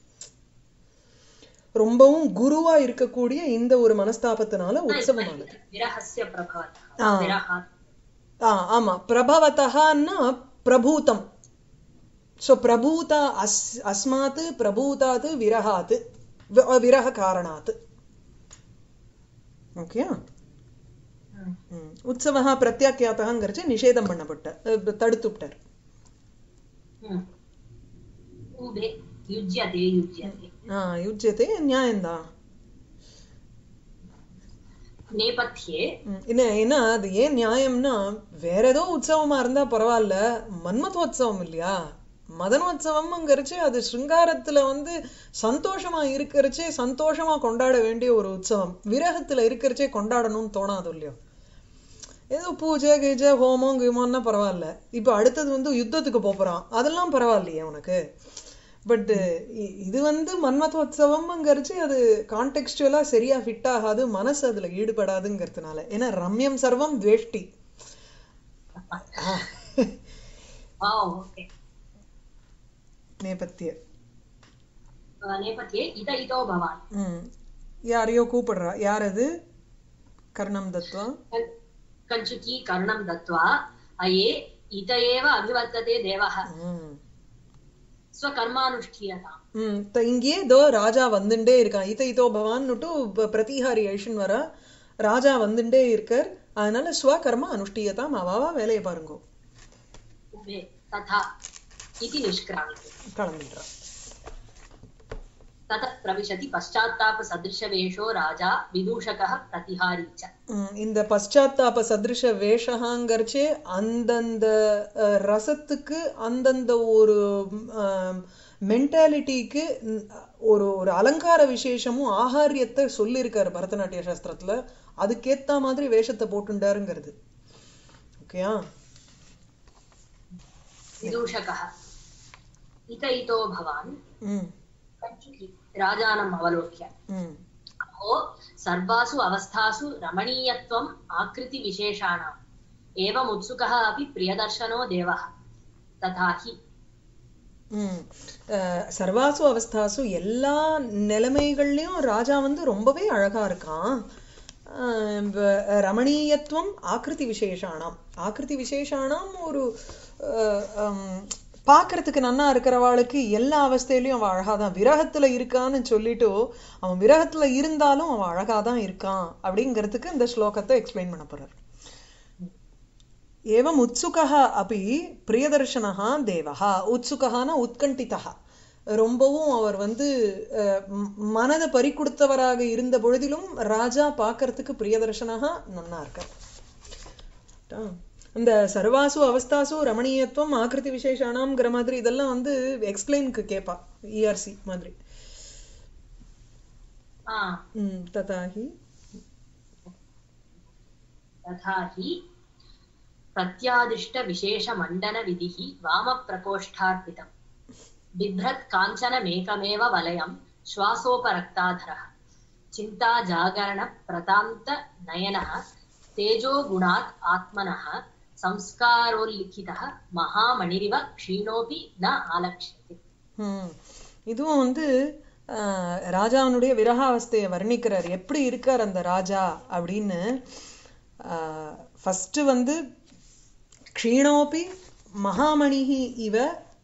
ரொம்பவும் குருவா இருக்கக்கூடிய இந்த ஒரு மனஸ்தாபத்தினால உற்சவமானது விரகஸ்ய பிரபவதः ஆ. விரகாத் ஆ ஆமா பிரபவத்தகான்னா பிரபூதம் சோ பிரபூதா அஸ் அஸ்மாத் பிரபூதாத் விரகாத் வி- விரக காரணாத் ஓகே ம். உற்சவः பிரத்யாக்கியாத்தகங்கிறச்சு நிஷேதம் பண்ணப்பட்ட அஹ், தடுத்துவிட்டார் ம். ஊபே யுஜ்யதே யுஜ்யதே ஆ யுஜ்யத்தை நியாயம்தான் நேபத்யே ம், என்ன என்ன அது ஏன் நியாயம்னா வேற ஏதோ உற்சவமா இருந்தா பரவாயில்ல மன்மதோத்சவம் இல்லையா மதனோத்சவம்ங்கிறச்சு அது சிருங்காரத்துல வந்து சந்தோஷமா இருக்கிறச்சே சந்தோஷமா கொண்டாட வேண்டிய ஒரு உற்சவம் விரகத்துல இருக்கிறச்சே கொண்டாடணும்னு தோணாது இல்லையோ ஏதோ பூஜை கீஜை ஹோமம் கீமோன்னா பரவாயில்ல இப்போ அடுத்தது வந்து யுத்தத்துக்கு போப் போறான் அதெல்லாம் பரவாயில்லையே உனக்கு பட் இது வந்து மன்மதோத்சவம்ங்கிறச்சு அது கான்டெக்ஸ்டுவலா சரியா ஃபிட் ஆகாது மனசு அதுல ஈடுபடாதுங்கிறதுனால ஏன்னா ரம்யம் சர்வம் துவேஷ்டி ஆ ஓகே நேபத்திய நேபத்யே இத இதோ பவான் ம் யாரையோ கூப்பிடுறா யார் அது கர்ணம் தத்வா கஞ்- கஞ்சுகி கர்ணம் தத்வா அயே இத ஏவ அபிவர்த்ததே தேவः ம் ஸ்வகர்மானுஷ்டீயதாம் ம் த- இங்கேயே இதோ ராஜா வந்துட்டே இருக்கான் இத இதோ பவான்னுட்டு ப- பிரதிஹாரி ஐஷன் வரா ராஜா வந்துட்டே இருக்கார் அதனால ஸ்வகர்ம அனுஷ்டியதாம் அவாவா வேலையை பாருங்கோ உபே ததா इति निष्क्रान्ति கிளம்பிடுறான் ततः प्रविशति पश्चात्तापसदृशवेषो राजा विदूषकः प्रतिहारी च ம், இந்த பశ్చాత్తాప சதிருஷ வேஷகாங்கிறச்சே அந்தந்த அஹ், ரசத்துக்கு அந்தந்த ஒரு மென்டாலிட்டிக்கு ஒரு ஒரு அலங்கார விசேஷமும் ஆகாரியத்தை சொல்லியிருக்காரு பரதநாட்டிய சாஸ்திரத்துல அதுக்கேத்த மாதிரி வேஷத்தை போட்டுண்டாருங்கிறது ஓகேயா विदूषकः इत इतो भवान् ம் कञ्चुकि राजानम् अवलोक्य ம் अहो सर्वासु अवस्थासु रमणीयत्वम् आकृतिविशेषाणाम् एवमुत्सुकः अपि प्रियदर्शनो देवः तथा हि ம். அஹ், சர்வாசு அவஸ்தாசு எல்லா நிலைமைகள்லயும் ராஜா வந்து ரொம்பவே அழகா இருக்கான் அஹ், வ- ரமணீயத்துவம் ஆக்கிருதி விசேஷானாம் ஆக்கிருதி விசேஷானாம் ஒரு அஹ், ஹம், பார்க்கறதுக்கு நன்னா இருக்கிறவாளுக்கு எல்லா அவஸ்தையிலயும் அவன் அழகாதான் விரகத்துல இருக்கான்னு சொல்லிட்டு அவன் விரகத்துல இருந்தாலும் அவன் அழகாதான் இருக்கான் அப்படிங்கிறதுக்கு இந்த ஸ்லோகத்தை எக்ஸ்பிளைன் பண்ண போறார் एवम् उत्सुकः अपि பிரியதர்ஷனः தேவः உத்சுகஹான உத்கண்டிதः ரொம்பவும் அவர் வந்து அஹ், ம- மனதை பறி கொடுத்தவராக இருந்த பொழுதிலும் ராஜா பார்க்கறதுக்கு பிரியதர்ஷனஹா நன்னா இருக்கார் ஆ. இந்த சர்வாசு அவஸ்தாசு ரமணீயத்துவம் ஆக்கிருதி விசேஷானாம்ங்கிற மாதிரி இதெல்லாம் வந்து எக்ஸ்பிளைனுக்கு கேட்பா இஆர்சி மாதிரி आ, ம், ததாஹி तथा हि प्रत्यादिष्टविशेषमण्डनविधिः वामप्रकोष्ठार्पितम् बिभ्रत् काञ्चनमेकमेव वलयम् श्वासोपरक्ताधरः चिन्ता जागरणप्रतान्तनयनः तेजोगुणात् आत्मनः संस्कारोल्लिखितः महामणिरिव क्षीणोऽपि न आलक्ष्यते ம். இதுவும் வந்து ஆஹ், ராஜாவினுடைய விரகாவஸ்தையை வர்ணிக்கிறார் எப்படி இருக்கார் அந்த ராஜா அப்படின்னு ஃபர்ஸ்ட் வந்து க்ஷீணோபி மகாமணிஹி இவ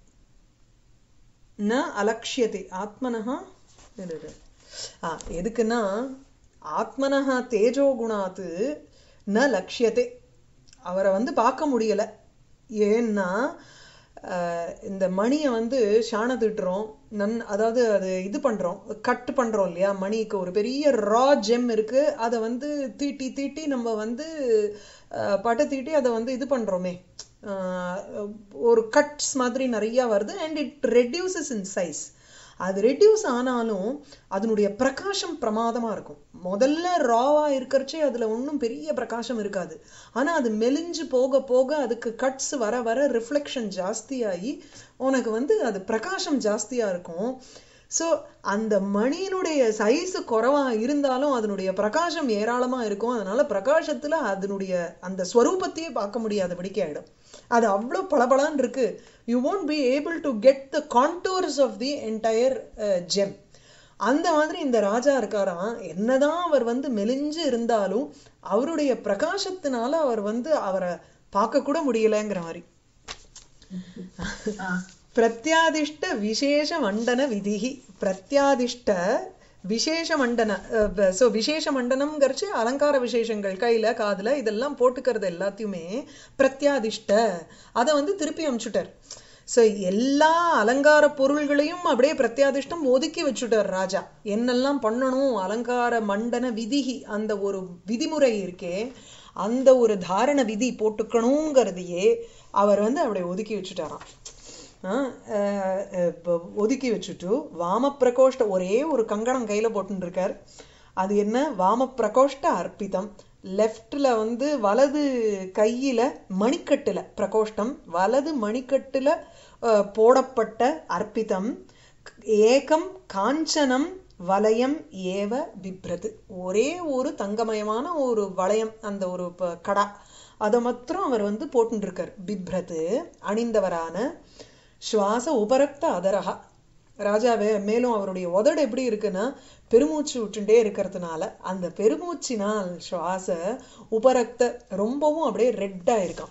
ந அலக்ஷியத்தை ஆத்மனஹா இரு, இரு. ஆ, எதுக்குன்னா ஆத்மனஹா தேஜோ குணாத்து ந லக்ஷியத்தை அவரை வந்து பார்க்க முடியல ஏன்னா ஆஹ், இந்த மணியை வந்து சாண திட்டுறோம் நன் அதாவது அது இது பண்றோம் கட் பண்றோம் இல்லையா மணிக்கு ஒரு பெரிய ரா ஜெம் இருக்கு அதை வந்து தீட்டி தீட்டி நம்ம வந்து ஆஹ், பட்டை தீட்டி அதை வந்து இது பண்றோமே ஆஹ், ஒரு கட்ஸ் மாதிரி நிறைய வருது and it reduces in size அது ரெடியூஸ் ஆனாலும் அதனுடைய பிரகாசம் பிரமாதமா இருக்கும் முதல்ல ராவா இருக்கிறச்சே அதுல ஒன்றும் பெரிய பிரகாசம் இருக்காது ஆனா அது மெலிஞ்சு போக போக அதுக்கு கட்ஸ் வர வர ரிஃப்ளெக்ஷன் ஜாஸ்தியாகி உனக்கு வந்து அது பிரகாசம் ஜாஸ்தியா இருக்கும் ஸோ அந்த மணியினுடைய சைஸ் குறைவா இருந்தாலும் அதனுடைய பிரகாசம் ஏராளமா இருக்கும் அதனால பிரகாசத்துல அதனுடைய அந்த ஸ்வரூபத்தையே பார்க்க முடியாதபடிக்கு ஆயிடும் அது அவ்வளோ பளபளன்னு இருக்கு you won't be able to get the contours of the entire gem அந்த மாதிரி இந்த ராஜா இருக்காராம் என்னதான் அவர் வந்து மெலிஞ்சு இருந்தாலும் அவருடைய பிரகாசத்தினால அவர் வந்து அவரை பார்க்க கூட முடியலங்கிற மாதிரி आ, பிரத்யாதிஷ்ட விசேஷ மண்டன விதிகி பிரத்யாதிஷ்ட விசேஷ மண்டன ஸோ விசேஷ மண்டனம்ங்கிறச்சு அலங்கார விசேஷங்கள் கையில காதுல இதெல்லாம் போட்டுக்கிறது எல்லாத்தையுமே பிரத்யாதிஷ்ட அதை வந்து திருப்பி அனுப்பிச்சுட்டார் ஸோ எல்லா அலங்கார பொருள்களையும் அப்படியே பிரத்யாதிஷ்டம் ஒதுக்கி வச்சுட்டார் ராஜா என்னெல்லாம் பண்ணணும் அலங்கார மண்டன விதிகி அந்த ஒரு விதிமுறை இருக்கே அந்த ஒரு தாரண விதி போட்டுக்கணுங்கிறதையே அவர் வந்து அப்படியே ஒதுக்கி வச்சுட்டாராம் ஆஹ் அஹ் அஹ் இப்ப ஒதுக்கி வச்சுட்டு வாம பிரகோஷ்ட ஒரே ஒரு கங்கணம் கையில போட்டுன்னு இருக்கார் அது என்ன வாம பிரகோஷ்ட அர்ப்பிதம் லெஃப்ட்ல வந்து வலது கையில மணிக்கட்டுல பிரகோஷ்டம் வலது மணிக்கட்டுல அஹ், போடப்பட்ட அர்ப்பிதம் ஏகம் காஞ்சனம் வலயம் ஏவ பிப்ரது ஒரே ஒரு தங்கமயமான ஒரு வளையம் அந்த ஒரு ப- கடா அதை மாத்திரம் அவர் வந்து போட்டுட்டு இருக்கார் பிப்ரது அணிந்தவரான சுவாச உபரக்த அதரகா ராஜாவே மேலும் அவருடைய உதடு எப்படி இருக்குன்னா பெருமூச்சு விட்டுட்டே இருக்கிறதுனால அந்த பெருமூச்சினால் சுவாச உபரக்த ரொம்பவும் அப்படியே ரெட்டா இருக்கான்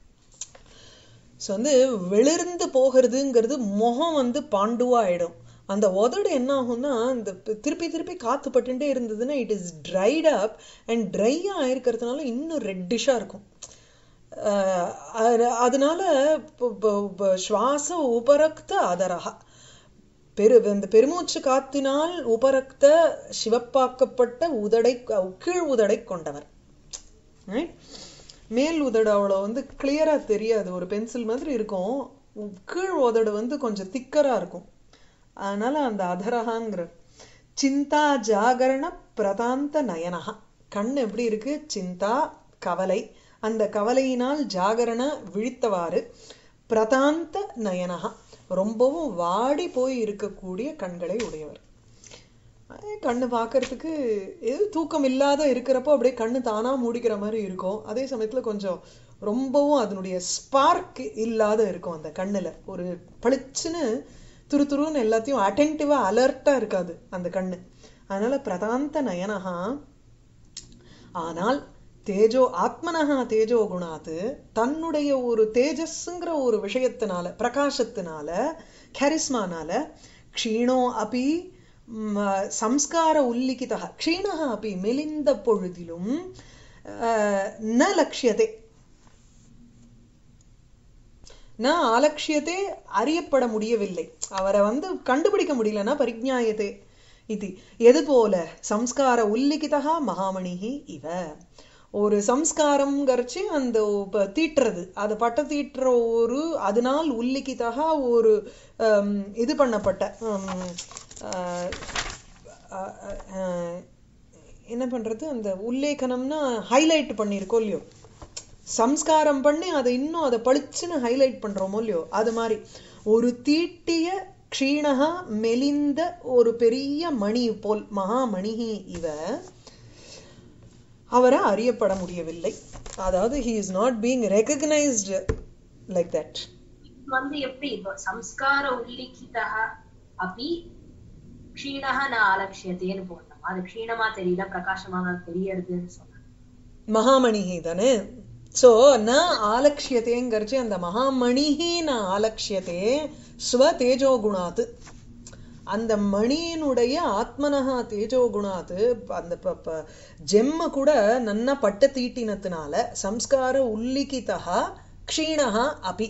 ஸோ வந்து வெளிர்ந்து போகிறதுங்கிறது முகம் வந்து பாண்டுவா ஆயிடும் அந்த உதடு என்ன ஆகும்னா இந்த பி- திருப்பி திருப்பி காத்து பட்டுட்டே இருந்ததுன்னா it is dried up and ட்ரையா ஆயிருக்கிறதுனால இன்னும் ரெட்டிஷா இருக்கும் அஹ் அது- அதனால ப- ப- ப- சுவாச உபரக்த அதரகா பெரு இந்த பெருமூச்சு காத்தினால் உபரக்த சிவப்பாக்கப்பட்ட உதடை கீழ் உதடை கொண்டவர் Right? மேல் உதடு அவ்வளோ வந்து கிளியரா தெரியாது ஒரு பென்சில் மாதிரி இருக்கும் உ- கீழ் உதடு வந்து கொஞ்சம் திக்கரா இருக்கும் அதனால அந்த அதரகாங்கிற சிந்தா ஜாகரண பிரதாந்த நயனகா கண் எப்படி இருக்கு சிந்தா கவலை அந்த கவலையினால் ஜாகரண விழித்தவாறு பிரதாந்த நயனகா ரொம்பவும் வாடி போய் இருக்கக்கூடிய கண்களை உடையவர் அஹ் கண்ணு பார்க்கறதுக்கு எது தூக்கம் இல்லாத இருக்கிறப்போ அப்படியே கண்ணு தானா மூடிக்கிற மாதிரி இருக்கும் அதே சமயத்துல கொஞ்சம் ரொம்பவும் அதனுடைய ஸ்பார்க் இல்லாத இருக்கும் அந்த கண்ணுல ஒரு பளிச்சுன்னு துரு துருன்னு எல்லாத்தையும் அட்டென்டிவா அலர்ட்டா இருக்காது அந்த கண்ணு அதனால பிரதாந்த நயனஹா ஆனால் தேஜோ ஆத்மனஹா தேஜோ குணாத்து தன்னுடைய ஒரு தேஜஸ்ங்கிற ஒரு விஷயத்தினால பிரகாசத்தினால கரிஸ்மானால க்ஷீணோ அபி ம், சம்ஸ்கார உல்லிகிதா க்ஷீணः அப்படி மெலிந்த பொழுதிலும் அஹ், ந லட்சியதே ந ஆலட்சியத்தே அறியப்பட முடியவில்லை அவரை வந்து கண்டுபிடிக்க முடியலன்னா பரிஜாயத்தே இது எது போல சம்ஸ்கார உல்லிகிதா மகாமணிஹி இவ ஒரு சம்ஸ்காரம்ங்கிறச்சு அந்த ப- தீட்டுறது அது பட்ட தீட்டுற ஒரு அதனால் உல்லிகிதா ஒரு ஹம், இது பண்ணப்பட்ட ஹம், அஹ், அஹ், அஹ், என்ன பண்றது அந்த உல்லேಖனம்னா ஹைலைட் பண்ணியிருக்கோம் இல்லையோ சம்ஸ்காரம் பண்ணி அதை இன்னும் அதை பளிச்சுன்னு ஹைலைட் பண்றோமோ இல்லையோ அது மாதிரி ஒரு தீட்டிய க்ஷீணகா மெலிந்த ஒரு பெரிய மணி போல் மகாமணிஹி இவ அவரை அறியப்பட முடியவில்லை அதாவது he is not being recognised like that வந்து எப்படி இப்ப சம்ஸ்கார உல்லிக்கிதா அப்படி க்ஷீணஹ ந ஆலட்சியத்தேன்னு போடணும் அது க்ஷீணமா தெரியல பிரகாசமா தான் தெரியறதுன்னு சொன்னாங்க மகாமணிஹி தானே சோ ந ஆலக்ஷியத்தேங்கிறச்சு அந்த மகாமணிஹி ந ஆலக்ஷியத்தே ஸ்வ தேஜோ குணாத்து அந்த மணியினுடைய ஆத்மனஹா தேஜோ குணாத்து அந்த ப- ப- ஜெம்ம கூட நன்ன பட்ட தீட்டினத்தினால சம்ஸ்கார உல்லிகிதா க்ஷீணஹா அபி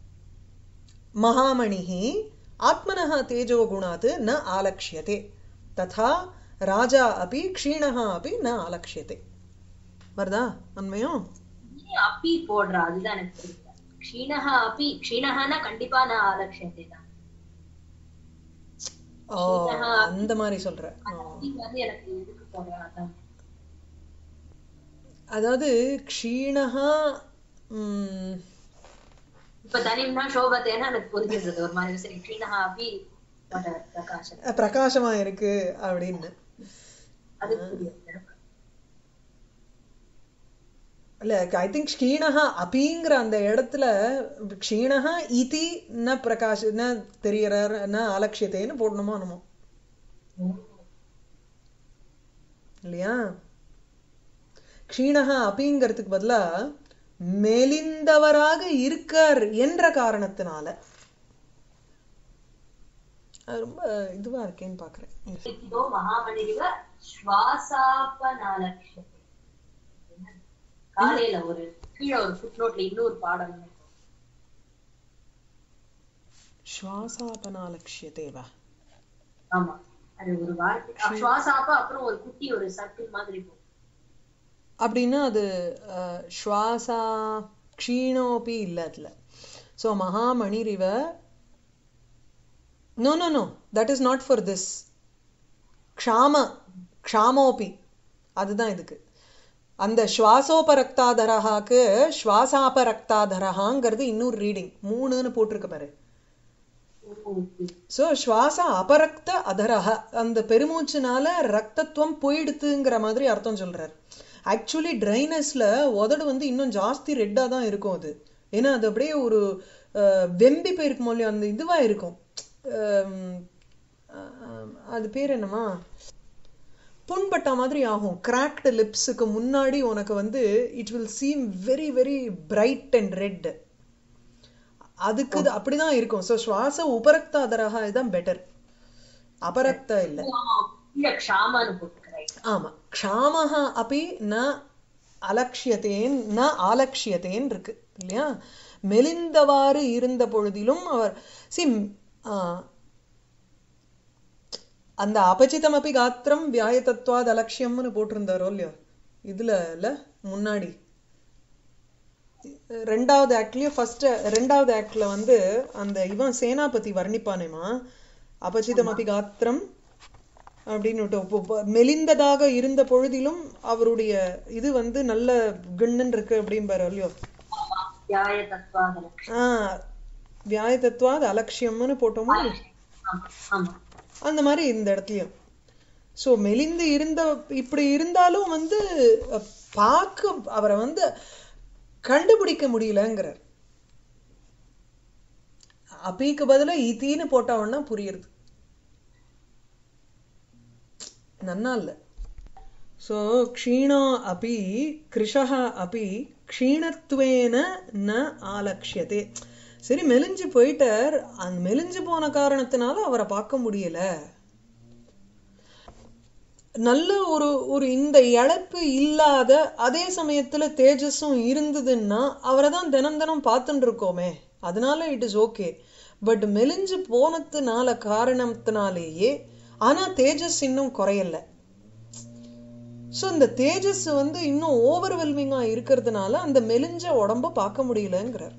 महामणिः आत्मनः तेजोगुणात् न आलक्ष्यते तथा राजा अपि क्षीणः अपि न आलक्ष्यते வருதா அண்மையும் ஏன் அப்பி போடுறா அதுதான் எனக்கு புரியல க்ஷீணஹ அப்பி க்ஷீணஹனா கண்டிப்பா நான் ஆலட்சியத்தை தான் ஓ அந்த மாதிரி சொல்ற ஆ. அப்பி வந்து எனக்கு எதுக்கு போடுறா அதான் அதாவது க்ஷீணஹா ம், இப்ப தனிம்னா சோபத்தேன்னா எனக்கு புரிஞ்சிடுறது ஒரு மாதிரி சரி க்ஷீணஹா அப்பி பிரகாசம் பிரகாசமா இருக்கு அப்படின்னு அது புரியுது இல்ல ஐ திங்க் க்ஷீணஹா அபிங்கிற அந்த இடத்துல க்ஷீணஹா இதி ந பிரகாஷ் ந தெரியறார் ந ஆலக்ஷியத்தேன்னு போடணுமோ என்னமோ இல்லையா க்ஷீணஹா அபிங்கிறதுக்கு பதிலா மெலிந்தவராக இருக்கார் என்ற காரணத்தினால அது ரொம்ப இதுவா இருக்கேன்னு பாக்குறேன் இதோ மகாமணிரிவ ஸ்வாசாபநாலட்சத்தை காலையில ஒரு கீழே ஒரு ஃபுட்நோட்ல இன்னொரு பாடம் சுவாசாபனாலட்சியதேவா ஆமா அது ஒரு வார்த்தை ஸ்வாசாப்ப அப்புறம் ஒரு குட்டி ஒரு சர்க்கிள் மாதிரி போகும் அப்படின்னா அது அஹ், ஸ்வாசா க்ஷீணோபி இல்ல அதுல ஸோ மகாமணிரிவ no no no that is not for this க்ஷாம க்ஷாமோபி அதுதான் இதுக்கு அந்த ஸ்வாசோபரக்தாதரஹாக்கு ஸ்வாசாபரக்தாதரஹாங்கிறது இன்னொரு ரீடிங் மூணுன்னு போட்டிருக்கு பாரு ஸோ சுவாச அபரக்த அதரஹ அந்த பெருமூச்சுனால ரக்தத்துவம் போயிடுத்துங்கிற மாதிரி அர்த்தம் சொல்றார் ஆக்சுவலி ட்ரைனஸ்ல உதடு வந்து இன்னும் ஜாஸ்தி ரெட்டா தான் இருக்கும் அது ஏன்னா அது அப்படியே ஒரு அஹ், வெம்பி போயிருக்குமோ இல்லையோ அந்த இதுவா இருக்கும் அஹ், அஹ், அது பேர் என்னமா புண்பட்ட மாதிரி ஆகும் கிராக்டு லிப்ஸுக்கு முன்னாடி உனக்கு வந்து it will seem very very bright and red அதுக்கு இது அப்படிதான் இருக்கும் ஸோ சுவாச உபரக்தாதரகா இதுதான் பெட்டர் அபரக்த இல்ல இல்ல க்ஷாமான்னு போட்டுக்கிறேன் ஆமா க்ஷாமஹ அப்படி ந அலக்ஷியத்தேன் ந ஆலக்ஷியத்தேன் இருக்கு இல்லையா மெலிந்தவாறு இருந்த பொழுதிலும் அவர் சி அந்த அபச்சிதம் அப்படி காத்திரம் வியாயதத்வாத் அலட்சியம்னு போட்டிருந்தாரோ இல்லையோ இதுல இல்ல முன்னாடி ரெண்டாவது ஆக்ட்லயும் ஃபர்ஸ்ட் ரெண்டாவது ஆக்ட்ல வந்து அந்த இவன் சேனாபதி வர்ணிப்பானேமா அபச்சிதம் அப்படி காத்திரம் அப்படின்னு மெலிந்ததாக இருந்த பொழுதிலும் அவருடைய இது வந்து நல்ல கிண்ணன் இருக்கு அப்படிம்பாரு இல்லையோ ஆமா தியாய தத்வாதலட்சம் ஆஹ் வியாய தத்துவாத் அலட்சியம்னு போட்டோமா ஆமா ஆமா அந்த மாதிரி இந்த இடத்துலயும் ஸோ மெலிந்து இருந்த இப்படி இருந்தாலும் வந்து அஹ், பார்க்க அவரை வந்து கண்டுபிடிக்க முடியலங்கிறார் அபிக்கு பதிலா இத்தின்னு போட்ட உடனே புரியுறது நன்னா இல்ல ஸோ க்ஷீணோ அபி கிருஷः அபி க்ஷீணத்வேன ந ஆலக்ஷியதே சரி மெலிஞ்சு போயிட்டார் அந்த மெலிஞ்சு போன காரணத்தினால அவரை பார்க்க முடியல நல்ல ஒரு ஒரு இந்த இழப்பு இல்லாத அதே சமயத்துல தேஜஸும் இருந்ததுன்னா அவரை தான் தினம் தினம் பார்த்துட்டு இருக்கோமே அதனால இட் இஸ் ஓகே பட் மெலிஞ்சு போனதுனால காரணத்தினாலேயே ஆனா தேஜஸ் இன்னும் குறையல ஸோ இந்த தேஜஸ் வந்து இன்னும் ஓவர்வெல்மிங்கா இருக்கிறதுனால அந்த மெலிஞ்ச உடம்ப பார்க்க முடியலங்கிறார்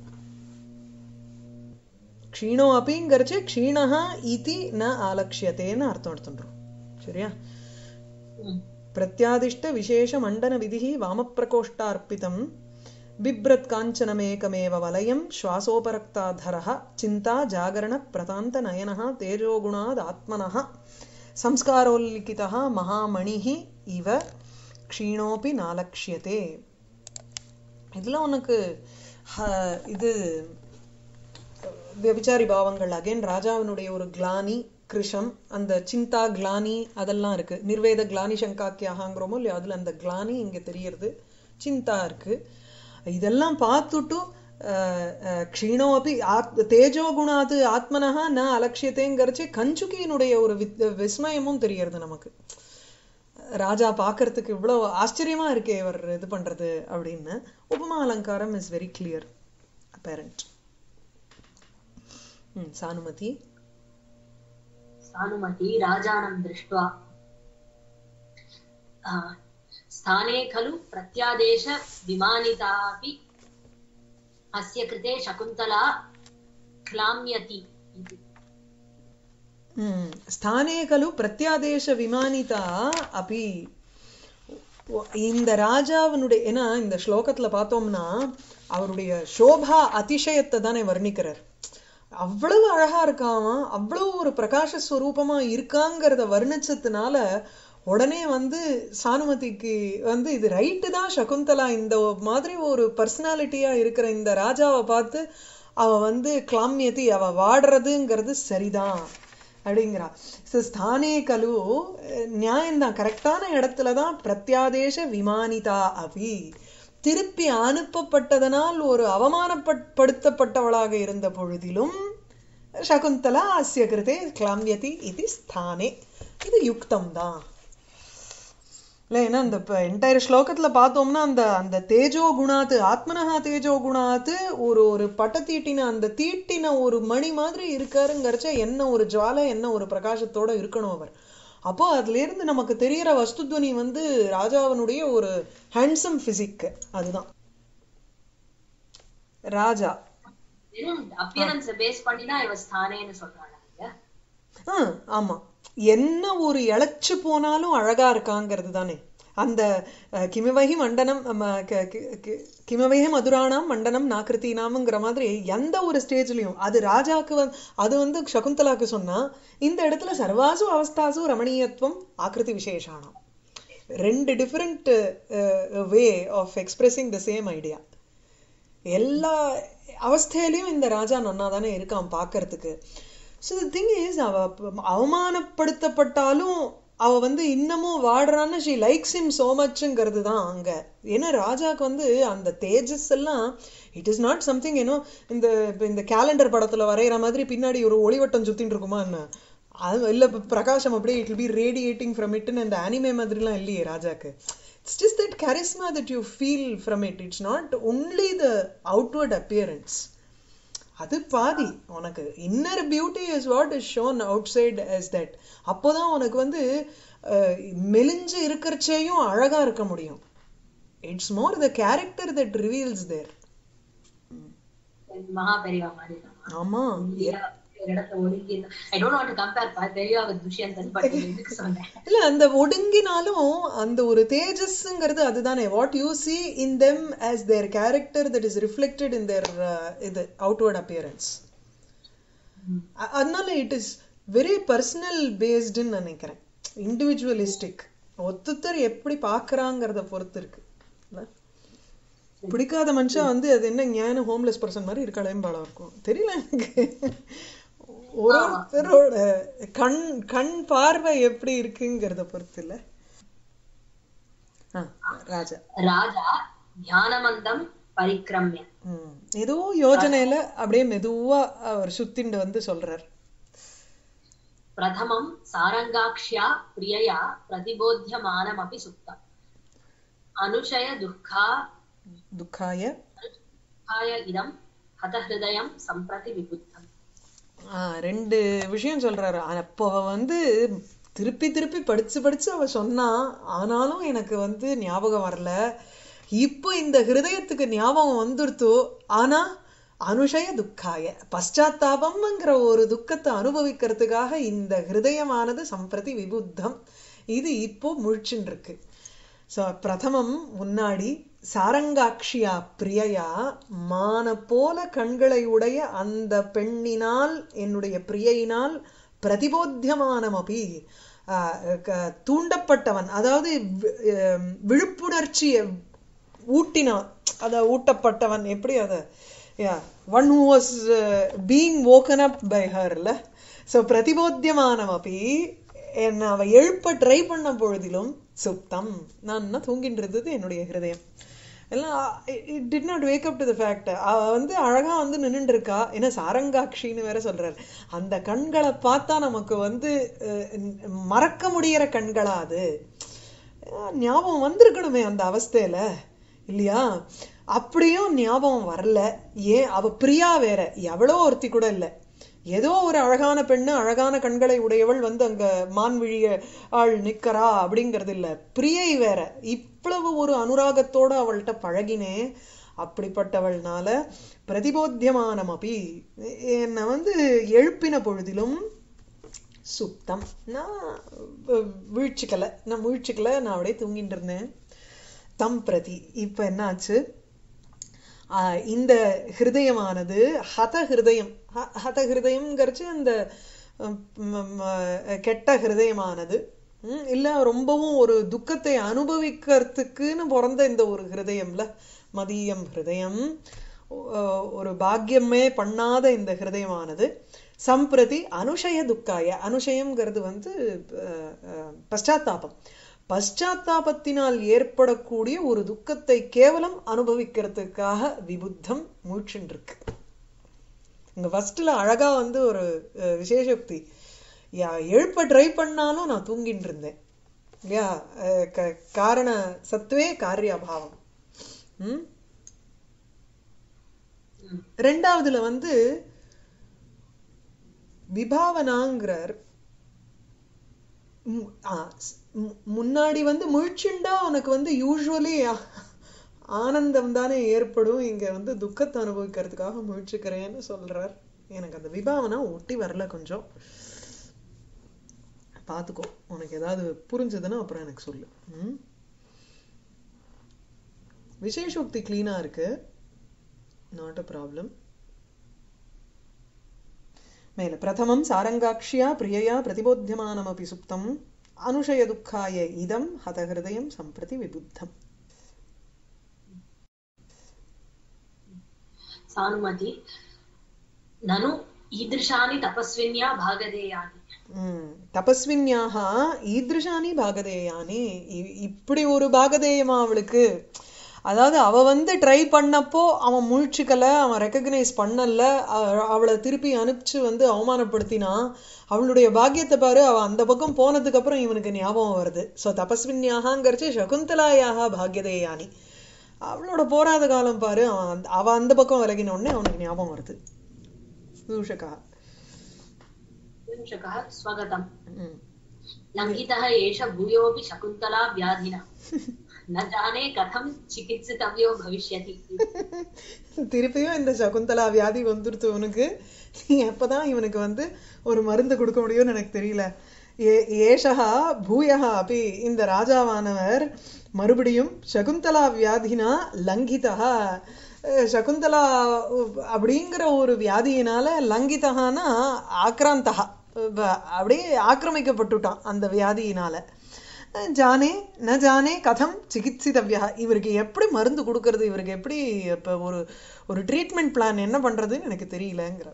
க்ஷீணோ அப்பிங்கிறச்சு க்ஷீணஹா இதி ந ஆலக்ஷியத்தேன்னு அர்த்தம் எடுத்துன்றோம் சரியா ம். प्रत्यादिष्ट विशेष मंडन विधि वामप्रकोष्ठार्पितं बिभ्रत् काञ्चनमेकमेव वलयं श्वासोपरक्ताधरः चिन्ता जागरण प्रतान्त नयनः तेजोगुणादात्मनः संस्कारोल्लिखितः महामणिः इव क्षीणोऽपि नालक्ष्यते இதுல உனக்கு ஹ- இது விபச்சாரி பாவங்கள் அகைன் ராஜாவினுடைய ஒரு கிளானி கிருஷம் அந்த சிந்தா கிளானி அதெல்லாம் இருக்கு நிர்வேத கிளானி சங்காக்கியாகங்கிறோமோ இல்லையோ அதுல அந்த கிளானி இங்க தெரியறது சிந்தா இருக்கு இதெல்லாம் பார்த்துட்டு அஹ், அஹ், க்ஷீணோ அப்படி தேஜோ குணாது ஆத்மனஹா ந அலட்சியத்தைங்கிறச்சு கஞ்சுகியினுடைய ஒரு வித் விஸ்மயமும் தெரியறது நமக்கு ராஜா பார்க்கறதுக்கு இவ்வளவு ஆச்சரியமா இருக்கே இவர் இது பண்றது அப்படின்னு உபமா அலங்காரம் is very clear apparent Sanumati Sanumati राजानं दृष्ट्वा आ, स्थाने खलु प्रत्यादेश विमानितापि अस्य कृते शकुन्तला क्लाम्यति इति ம், ஸ்தானே கலு பிரத்யாதேச விமானிதா அப்பி இந்த ராஜாவினுடைய ஏன்னா இந்த ஸ்லோகத்துல பார்த்தோம்னா அவருடைய சோபா அதிசயத்தை தானே வர்ணிக்கிறார் அவ்வளவு அழகா இருக்கான் அவ்வளவு ஒரு பிரகாச ஸ்வரூபமா இருக்காங்கிறத வர்ணிச்சதுனால உடனே வந்து சானுமதிக்கு வந்து இது ரைட்டு தான் சகுந்தலா இந்த மாதிரி ஒரு பர்சனாலிட்டியா இருக்கிற இந்த ராஜாவை பார்த்து அவ வந்து கிளாமியத்தி அவ வாடுறதுங்கிறது சரிதான் அப்படிங்கிறா So, ஸ்தானே கலு அஹ், நியாயம்தான் கரெக்டான இடத்துல தான் பிரத்யாதேச விமானிதா அபி திருப்பி அனுப்பப்பட்டதனால் ஒரு அவமானப்படுத்தப்பட்டவளாக இருந்த பொழுதிலும் சகுந்தலா அஸ்ய கிருதே கிளாமியதி இது ஸ்தானே இது யுக்தம் தான் இல்ல ஏன்னா இந்த என்டையர் ஸ்லோகத்துல பார்த்தோம்னா அந்த அந்த தேஜோ குணாத்து ஆத்மனஹா தேஜோ குணாத்து ஒரு ஒரு பட்ட தீட்டின அந்த தீட்டின ஒரு மணி மாதிரி இருக்காருங்கிறச்ச என்ன ஒரு ஜுவாலை என்ன ஒரு பிரகாசத்தோட இருக்கணும் அவர் அப்போ அதுல இருந்து நமக்கு தெரியற வஸ்துத்வனி வந்து ராஜாவினுடைய ஒரு ஹேண்ட்ஸம் பிசிக் அதுதான் ராஜா அப்பியரன்ஸ் பேஸ் பண்ணி தான் இவ ஸ்தானேன்னு சொல்றாங்க இல்லையா? ஆ ஆமா என்ன ஒரு இழைச்சு போனாலும் அழகா இருக்காங்கிறது தானே அந்த அஹ், கிமிவகி மண்டனம் ம, க- கி- கி- கிமிவகி மதுராணாம் மண்டனம் நாக்கிருத்தீனாம்ங்கிற மாதிரி எந்த ஒரு ஸ்டேஜ்லயும் அது ராஜாக்கு வந்து அது வந்து சகுந்தலாக்கு சொன்னா இந்த இடத்துல சர்வாசு அவஸ்தாசு ரமணீயத்துவம் ஆக்கிருதி விசேஷானாம் ரெண்டு different way of expressing the same idea எல்லா அவஸ்தையிலையும் இந்த ராஜா நன்னா தானே இருக்கான் பார்க்கறதுக்கு ஸோ த திங் இஸ் அவ ப- அவமானப்படுத்தப்பட்டாலும் அவ வந்து இன்னமும் வாடுறான்னு ஷி லைக்ஸ் him so மச்ங்கிறது தான் அங்க ஏன்னா ராஜாக்கு வந்து அந்த தேஜஸ் எல்லாம் இட் இஸ் நாட் சம்திங் ஏன்னோ இந்த இப்ப இந்த கேலண்டர் படத்துல வரைகிற மாதிரி பின்னாடி ஒரு ஒளிவட்டம் சுத்தின்னு இருக்குமா என்ன அது இல்ல இப்ப பிரகாசம் அப்படியே it will be radiating from itன்னு அந்த அனிமே மாதிரிலாம் இல்லையே ராஜாக்கு it's just that charisma that you feel from it it's not only the outward appearance அது பாதி உனக்கு inner beauty is what is shown outside as that அப்போதான் உனக்கு வந்து அஹ், மெலிஞ்சு இருக்கிறச்சேயும் அழகா இருக்க முடியும் it's more the character that reveals there Maha Periyava மாதிரி தான் ஆமா இந்தியா ஒரு இடத்துல ஒதுங்கி I don't want to compare Periyava with Dushyanthan but இதுக்கு சொன்னேன் இல்ல அந்த ஒடுங்கினாலும் அந்த ஒரு தேஜஸ்ங்கிறது அதுதானே what you see in them as their character that is reflected in their uh, இது outward appearance அ- அதனால இட் இஸ் வெரி பர்சனல் பேஸ்டுன்னு நினைக்கிறேன் இண்டிவிஜுவலிஸ்டிக் ஒத்துத்தர் எப்படி பார்க்கறாங்கிறத பொறுத்து இருக்கு இல்ல? பிடிக்காத மனுஷன் வந்து அது என்ன ஞான ஹோம்லெஸ் பர்சன் மாதிரி இருக்கலாம் பாடம் இருக்கும் தெரியல எனக்கு ஒரு ஒருத்தரோட கண் கண் பார்வை எப்படி இருக்குங்கிறத பொறுத்து இல்ல ஆ, ராஜா ராஜா தியானமந்தம் பரிக்கிரமிய ம். ஏதோ யோஜனையில அப்படியே மெதுவா அவர் சுத்திண்டு வந்து சொல்றார் பிரதமம் சாரங்காக்ஷ்யா பிரியயா பிரதிபோத்தியமானமபி சுத்தம் அனுஷய துக்கா துக்காய துக்காய இதம் ஹதஹிருதயம் சம்பிரதி விபுத்தம் ஆ, ரெண்டு விஷயம் சொல்றாரு ஆனா, அப்போ அவ வந்து திருப்பி திருப்பி படிச்சு படிச்சு அவ சொன்னா ஆனாலும் எனக்கு வந்து ஞாபகம் வரல இப்போ இந்த ஹிருதயத்துக்கு ஞாபகம் வந்துடுத்து ஆனா அனுஷய துக்காய பశ్చాత్తాபம்ங்கிற ஒரு துக்கத்தை அனுபவிக்கிறதுக்காக இந்த ஹிருதயமானது சம்பிரதி விபுத்தம் இது இப்போ முழிச்சுன்னு இருக்கு ஸோ பிரதமம் முன்னாடி சாரங்காட்சியா பிரியையா மான போல கண்களை உடைய அந்த பெண்ணினால் என்னுடைய பிரியையினால் பிரதிபோத்தியமானமபி ஆஹ், க- தூண்டப்பட்டவன் அதாவது வி- அஹ், விழிப்புணர்ச்சியை ஊட்டினான் அத ஊட்டப்பட்டவன் எப்படி அத yeah one who was being woken up by ஹர்ல ஸோ பிரதிபோத்தியமானமபி என்னை அவ எழுப்ப ட்ரை பண்ண பொழுதிலும் சுத்தம் நான் என்ன தூங்கிட்டு இருந்தது என்னுடைய ஹிருதயம் எல்லாம் it did not wake up to the fact அவ வந்து அழகா வந்து நின்னுட்டு இருக்கா ஏன்னா சாரங்காட்சின்னு வேற சொல்றாரு அந்த கண்களை பார்த்தா நமக்கு வந்து அஹ், மறக்க முடியற கண்களா அது அஹ், ஞாபகம் வந்திருக்கணுமே அந்த அவஸ்தையில இல்லையா அப்படியும் ஞாபகம் வரல ஏன் அவ பிரியா வேற எவ்வளோ ஒருத்தி கூட இல்லை ஏதோ ஒரு அழகான பெண்ணு அழகான கண்களை உடையவள் வந்து அங்க மான்விழிய ஆள் நிக்கிறா அப்படிங்கிறது இல்ல பிரியை வேற இவ்வளவு ஒரு அனுராகத்தோட அவள்கிட்ட பழகினே அப்படிப்பட்டவள்னால பிரதிபோத்தியமானம் அப்பி என்னை வந்து எழுப்பின பொழுதிலும் சுத்தம் நான் வி- வீழ்ச்சிக்கல நான் வீழ்ச்சிக்கல நான் அப்படியே தூங்கிட்டு இருந்தேன் தம் பிரதி இப்ப என்னாச்சு ஆஹ் இந்த ஹிருதயமானது ஹத ஹிருதயம் ஹ- ஹத ஹிருதயம்ங்கிறச்சு அந்த உம், ம், அஹ், கெட்ட ஹிருதயமானது ம், இல்ல ரொம்பவும் ஒரு துக்கத்தை அனுபவிக்கிறதுக்குன்னு பிறந்த இந்த ஒரு ஹிருதயம்ல மதியம் ஹிருதயம் ஒ- ஒரு பாக்கியமே பண்ணாத இந்த ஹிருதயமானது சம்பிரதி அனுஷய துக்காய அனுஷயம்ங்கிறது வந்து அஹ், அஹ், பశ్చాத்தாபம் பశ్చాத்தாபத்தினால் ஏற்படக்கூடிய ஒரு துக்கத்தை கேவலம் அனுபவிக்கிறதுக்காக விபுத்தம் மூச்சுன்னு இருக்கு இங்க ஃபர்ஸ்ட்ல அழகா வந்து ஒரு அஹ், விசேஷோக்தி யா- எழுப்ப ட்ரை பண்ணாலும் நான் தூங்கிட்டு இருந்தேன் இல்லையா அஹ், க- காரண சத்துவே காரியாபாவம் ம் ம். ரெண்டாவதுல வந்து விபாவனாங்கிறார் ம், ஆ, ஸ்- மு- முன்னாடி வந்து முழிச்சுண்டா உனக்கு வந்து யூஸ்வலி ஆனந்தம் தானே ஏற்படும் இங்க வந்து துக்கத்தை அனுபவிக்கிறதுக்காக முழிச்சுக்கிறேன்னு சொல்றார் எனக்கு அந்த விபாவனா ஒட்டி வரல கொஞ்சம் பாத்துக்கோ உனக்கு ஏதாவது புரிஞ்சதுன்னா அப்புறம் எனக்கு சொல்லு ம் விசேஷோக்தி கிளீனா இருக்கு நாட் அ ப்ராப்ளம் மேல பிரதமம் சாரங்காக்ஷ்யா பிரியயா பிரதிபோத்தியமானமபி சுப்தம் அனுஷய துக்காய இதம் ஹதஹிருதயம் சம்பிரதி விபுத்தம் सानुमति ननु ईदृशानि तपस्विन्या भागधेयानि ம், தபஸ்வின்யாக ஈத்ருஷானி பாகதேயானி இ- இப்படி ஒரு பாகதேயமா அவளுக்கு அதாவது அவ வந்து ட்ரை பண்ணப்போ அவன் முழிச்சுக்கல அவன் ரெக்கக்னைஸ் பண்ணல அ- அவளை திருப்பி அனுப்பிச்சு வந்து அவமானப்படுத்தினா அவளுடைய பாக்கியத்தை பாரு அவ அந்த பக்கம் போனதுக்கு அப்புறம் இவனுக்கு ஞாபகம் வருது ஸோ தபஸ்வின்யாகங்கிறச்சு சகுந்தலாயாக பாக்யதேயானி அவளோட போராத காலம் பாரு அவன் அந்த- அவ அந்த பக்கம் விலகின உடனே அவனுக்கு ஞாபகம் வருது தூஷகா विंशकः स्वगतम् ம் लङ्घितः एष भूयोऽपि शकुन्तला व्याधिना न जाने कथं चिकित्सितव्यो भविष्यति திருப்பியும் இந்த சகுந்தலா வியாதி வந்துருத்து இவனுக்கு எப்பதான் இவனுக்கு வந்து ஒரு மருந்து கொடுக்க முடியும்னு எனக்கு தெரியல ஏ ஏஷா பூயகா அப்படி இந்த ராஜாவானவர் மறுபடியும் சகுந்தலா வியாதினா லங்கிதா அஹ் சகுந்தலா அப்படிங்கிற ஒரு வியாதியினால லங்கிதகானா ஆக்ராந்தகா வ- அப்படியே ஆக்கிரமிக்கப்பட்டுட்டான் அந்த வியாதியினால ஜானே ந ஜானே கதம் சிகித்சிதவ்யா இவருக்கு எப்படி மருந்து கொடுக்கறது இவருக்கு எப்படி இப்போ ஒரு ஒரு ட்ரீட்மெண்ட் பிளான் என்ன பண்றதுன்னு எனக்கு தெரியலங்கிற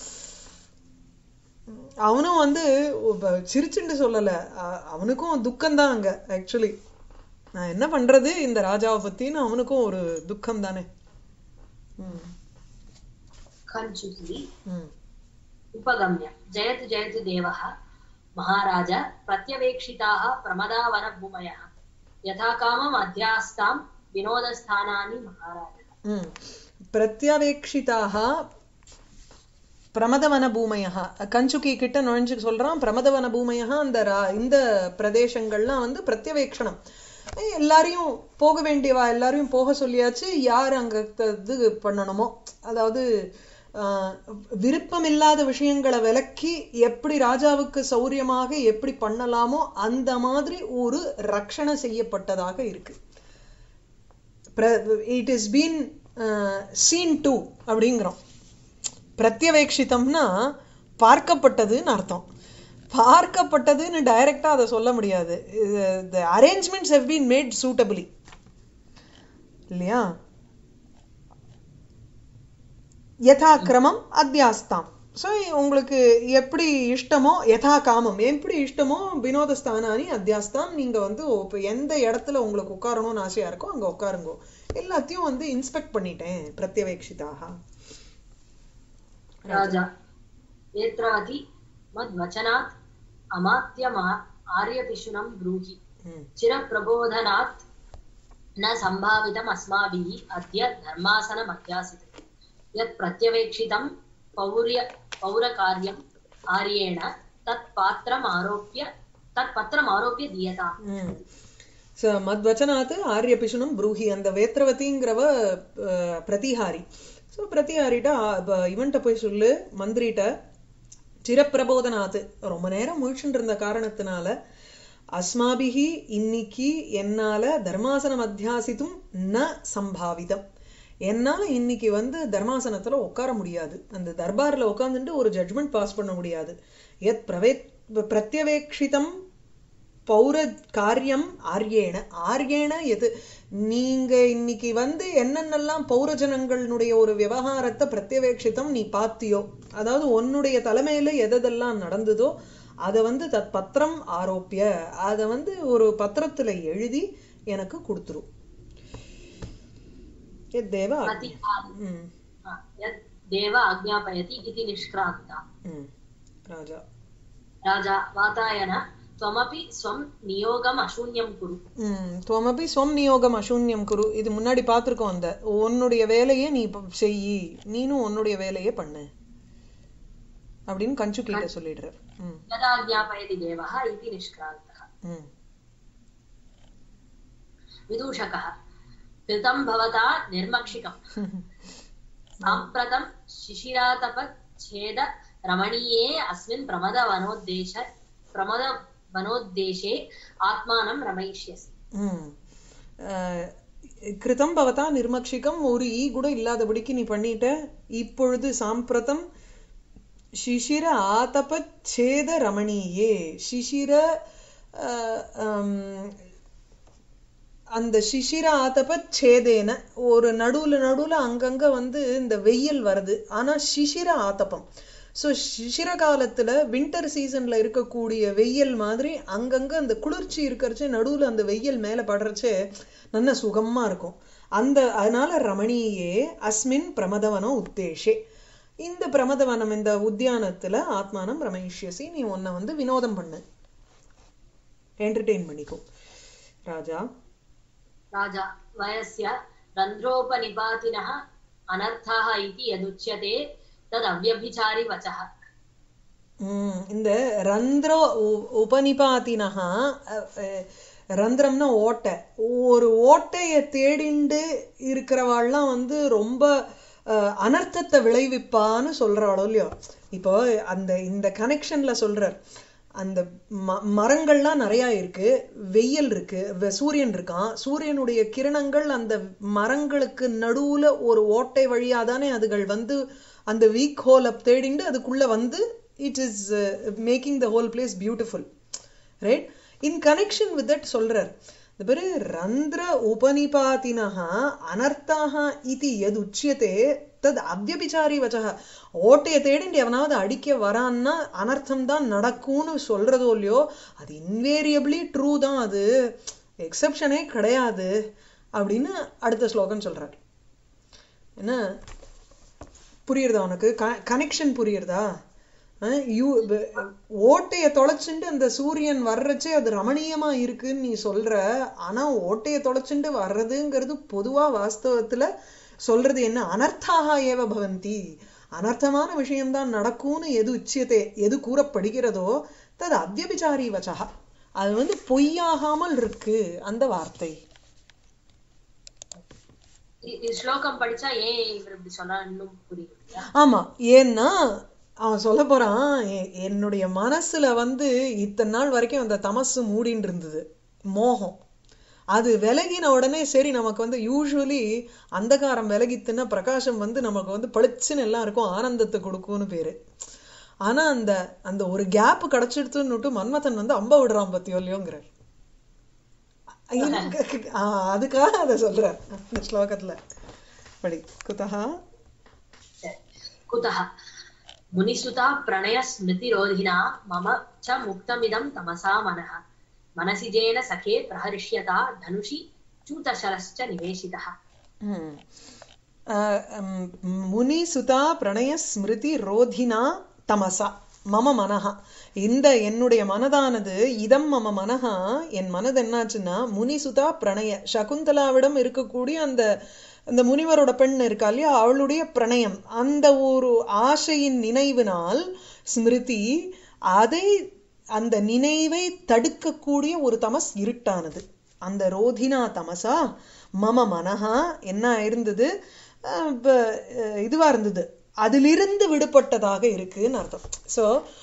அவனும் வந்து இப்ப சிரிச்சுட்டு சொல்லல அ- அவனுக்கும் துக்கம்தான் அங்க ஆக்சுவலி நான் என்ன பண்றது இந்த ராஜாவை பத்தின்னு அவனுக்கும் ஒரு துக்கம் தானே ம் कञ्चुकी ம் उपगम्य जयतु जयतु देवः महाराज प्रत्यवेक्षिताः प्रमदावनभूमयः यथा कामम् अध्यास्तां विनोदस्थानानि महाराज ம் பிரத்யவேக்ஷிதாக பிரமதவன பூமையா கஞ்சுகி கிட்ட நுழைஞ்சு சொல்றான் பிரமதவன பூமையா அந்த ரா- இந்த பிரதேசங்கள்லாம் வந்து பிரத்யவேக்ஷணம் ஏய், எல்லாரையும் போக வேண்டியவா எல்லாரையும் போக சொல்லியாச்சு யார் அங்க த- இது பண்ணணுமோ அதாவது ஆஹ், விருப்பமில்லாத விஷயங்களை விலக்கி எப்படி ராஜாவுக்கு சௌரியமாக எப்படி பண்ணலாமோ அந்த மாதிரி ஒரு ரக்ஷணை செய்யப்பட்டதாக இருக்கு it is been seen too அப்படிங்கிறோம் பிரத்யவேக்ஷிதம்னா பார்க்கப்பட்டதுன்னு அர்த்தம் பார்க்கப்பட்டதுன்னு டைரக்டா அதை சொல்ல முடியாது the arrangements have been made suitably இல்லையா யதா கிரமம் அத்தியாஸ்தாம் ஸோ உங்களுக்கு எப்படி இஷ்டமோ யதா காமம் எப்படி இஷ்டமோ வினோதஸ்தானானி அத்தியாஸ்தாம் நீங்க வந்து இப்போ எந்த இடத்துல உங்களுக்கு உட்காரணும்னு ஆசையா இருக்கோ அங்க உட்காருங்கோ எல்லாத்தையும் வந்து இன்ஸ்பெக்ட் பண்ணிட்டேன் பிரத்யவேக்ஷிதாக राजा नेत्रावती मद्वचनात् अमात्यमा आर्यपिशुनं ब्रूहि ம் चिरप्रबोधनात् न सम्भावितम् अस्माभिः अद्य धर्मासनमध्यासितम् यत् प्रत्यवेक्षितं पौर्य पौरकार्यम् आर्येण तत् पात्रम् आरोप्य तत् पत्रम् आरोप्य दीयताम् ம் ஸோ மத்வச்சனாத்து ஆரிய பிஷுனம் ப்ரூஹி அந்த வேத்ரவதிங்கிறவ அஹ், பிரதிஹாரி ஸோ பிரதிஹாரிட்ட இவன்கிட்ட போய் சொல்லு மந்திரிட்ட சிரப்பிரபோதனாத்து ரொம்ப நேரம் முழிச்சுட்டு இருந்த காரணத்தினால அஸ்மாபிகி இன்னைக்கு என்னால தர்மாசனம் அத்தியாசித்தும் ந சம்பாவிதம் என்னால இன்னைக்கு வந்து தர்மாசனத்துல உட்கார முடியாது அந்த தர்பார்ல உட்கார்ந்துட்டு ஒரு ஜட்மெண்ட் பாஸ் பண்ண முடியாது எத் பிரவே பிரத்யவேக்ஷிதம் பௌர காரியம் ஆர்யேன ஆர்யேன எது நீங்க இன்னைக்கு வந்து என்னென்னலாம் பௌரஜனங்களுடைய ஒரு விவகாரத்தை பிரத்யவேக்ஷிதம் நீ பாத்தியோ அதாவது உன்னுடைய தலைமையில எதெல்லாம் நடந்ததோ அதை வந்து தத் பத்திரம் ஆரோப்பிய அதை வந்து ஒரு பத்திரத்துல எழுதி எனக்கு கொடுத்துரும் எத் தேவ अति ம் यत् देव आज्ञापयति इति निष्क्रान्ता ம் ராஜா राजा वातायन त्वमपि स्वं नियोगम् अशून्यं कुरु ம் துவமபி ஸ்வம் நியோகம் அசூன்யம் குரு இது முன்னாடி பார்த்திருக்கோம் அந்த உன்னுடைய வேலையை நீ இப்ப செய்யி நீனும் உன்னுடைய வேலையை பண்ணு அப்படின்னு கஞ்சு கிட்ட சொல்லிடுறார் ம் यदा ज्ञापयति देवः इति निष्क्रान्तः ம் विदूषकः कृतं भवता निर्मक्षिकम् साम्प्रतं शिशिरातपच्छेद रमणीये अस्मिन् प्रमदवनोद्देश प्रमदवनोद्देशे आत्मानं रमयिष्यसि ம் அஹ், கிருதம் பவதா நிர்மக்ஷிகம் ஒரு ஈ கூட இல்லாதபடிக்கு நீ பண்ணிட்ட இப்பொழுது சாம்பிரதம் சிசிர ஆதப சேத ரமணீயே சிசிர அஹ், ஹம், அந்த சிசிர ஆதப சேதேன ஒரு நடுவுல நடுவுல அங்கங்க வந்து இந்த வெயில் வருது ஆனா சிசிர ஆத்தப்பம் ஸோ சிசிர காலத்துல வின்டர் சீசன்ல இருக்கக்கூடிய வெயில் மாதிரி அங்கங்க அந்த குளிர்ச்சி இருக்கிறச்சு நடுவுல அந்த வெயில் மேல படுறச்சே நல்ல சுகமா இருக்கும் அந்த அதனால ரமணியே அஸ்மின் பிரமதவனோ உத்தேஷே இந்த பிரமதவனம் இந்த உத்தியானத்துல ஆத்மானம் ரமயிஷ்யசி நீ உன்னை வந்து வினோதம் பண்ணு என்டர்டெயின் பண்ணிக்கோ ராஜா राजा वयस्य रन्ध्रोपनिपातिनः अनर्थाः इति यदुच्यते तदव्यभिचारि वचः ம், இந்த ரந்திர உ- உபநிபாத்தினஹா அஹ், அஹ், ரந்திரம்னா ஓட்டை ஒரு ஓட்டைய தேடிண்டு இருக்கிறவாள்லாம் வந்து ரொம்ப அஹ், அனர்த்தத்தை விளைவிப்பான்னு சொல்றாளோ இல்லையோ இப்போ அந்த இந்த கனெக்ஷன்ல சொல்றார் அந்த ம மரங்கள்லாம் நிறைய இருக்கு வெயில் இருக்கு வெ- சூரியன் இருக்கான் சூரியனுடைய கிரணங்கள் அந்த மரங்களுக்கு நடுவுல ஒரு ஓட்டை வழியா தானே அதுகள் வந்து அந்த வீக் ஹோலை தேடிண்டு அதுக்குள்ள வந்து it is making the whole place beautiful right in connection with that சொல்றார் இந்த பேரு ரந்திர உபனிபாத்தினः அனர்த்தாக இது எது உச்சியத்தே தத் அவ்யபிச்சாரி வச்சக ஓட்டையை தேடிண்டு எவனாவது அடிக்க வரான்னா அனர்த்தம் தான் நடக்கும்னு சொல்றதோ இல்லையோ அது இன்வேரியபிளி ட்ரூ தான் அது எக்ஸப்ஷனே கிடையாது அப்படின்னு அடுத்த ஸ்லோகம் சொல்றார் என்ன புரியுறதா உனக்கு கனெக்ஷன் புரியுறதா யூ ஓட்டைய தொலைச்சுட்டு அந்த சூரியன் வர்றச்சே அது ரமணீயமா இருக்குன்னு நீ சொல்ற ஆனா ஓட்டைய தொலைச்சுட்டு வர்றதுங்கிறது பொதுவா வாஸ்தவத்துல சொல்றது என்ன அனர்த்தாக ஏவ பவந்தி அனர்த்தமான விஷயம்தான் நடக்கும்னு எது உச்சியத்தை எது கூறப்படுகிறதோ தது அவ்யபிச்சாரி வச்சகா அது வந்து பொய்யாகாமல் இருக்கு அந்த வார்த்தை ஸ்லோகம் படிச்சா ஏன் இவர் இப்படி சொன்னா இன்னும் புரியுது ஆமா ஏன்னா அவன் சொல்ல போறான் என்னுடைய மனசுல வந்து இத்தனை நாள் வரைக்கும் அந்த தமசு மூடின்னு இருந்தது மோகம் அது விலகின உடனே சரி நமக்கு வந்து யூஸ்வலி அந்தகாரம் விலகித்துன்னா பிரகாசம் வந்து நமக்கு வந்து பளிச்சுன்னு எல்லாம் இருக்கும் ஆனந்தத்தை கொடுக்கும்னு பேரு ஆனா அந்த அந்த ஒரு கேப் கிடைச்சிடுத்துன்னுட்டு மன்மதன் வந்து அம்ப விடுறான் பத்தியோ இல்லையோங்கிறார் அதுக்காக அதை சொல்றார் இந்த ஸ்லோகத்துல படி குதஹா कुतः मुनिसुता प्रणयस्मृतिरोधिना मम च मुक्तमिदं तमसा मनः मनसिजेन सखे प्रहरिष्यता धनुषि चूतशरश्च निवेशितः முனிசுதா பிரணய ஸ்மிருதி ரோதினா தமசா மம மனஹா இந்த என்னுடைய மனதானது இதம் மம மனஹா என் மனது என்னாச்சுன்னா முனிசுதா பிரணய சகுந்தலாவிடம் இருக்கக்கூடிய அந்த அந்த முனிவரோட பெண் இருக்கா இல்லையா அவளுடைய பிரணயம் அந்த ஒரு ஆசையின் நினைவினால் ஸ்மிருதி அதை அந்த நினைவை தடுக்கக்கூடிய ஒரு தமஸ் இருட்டானது அந்த ரோதினா தமசா மம மனஹா என்ன இருந்தது இதுவா இருந்தது அதிலிருந்து விடுபட்டதாக இருக்குன்னு அர்த்தம் ஸோ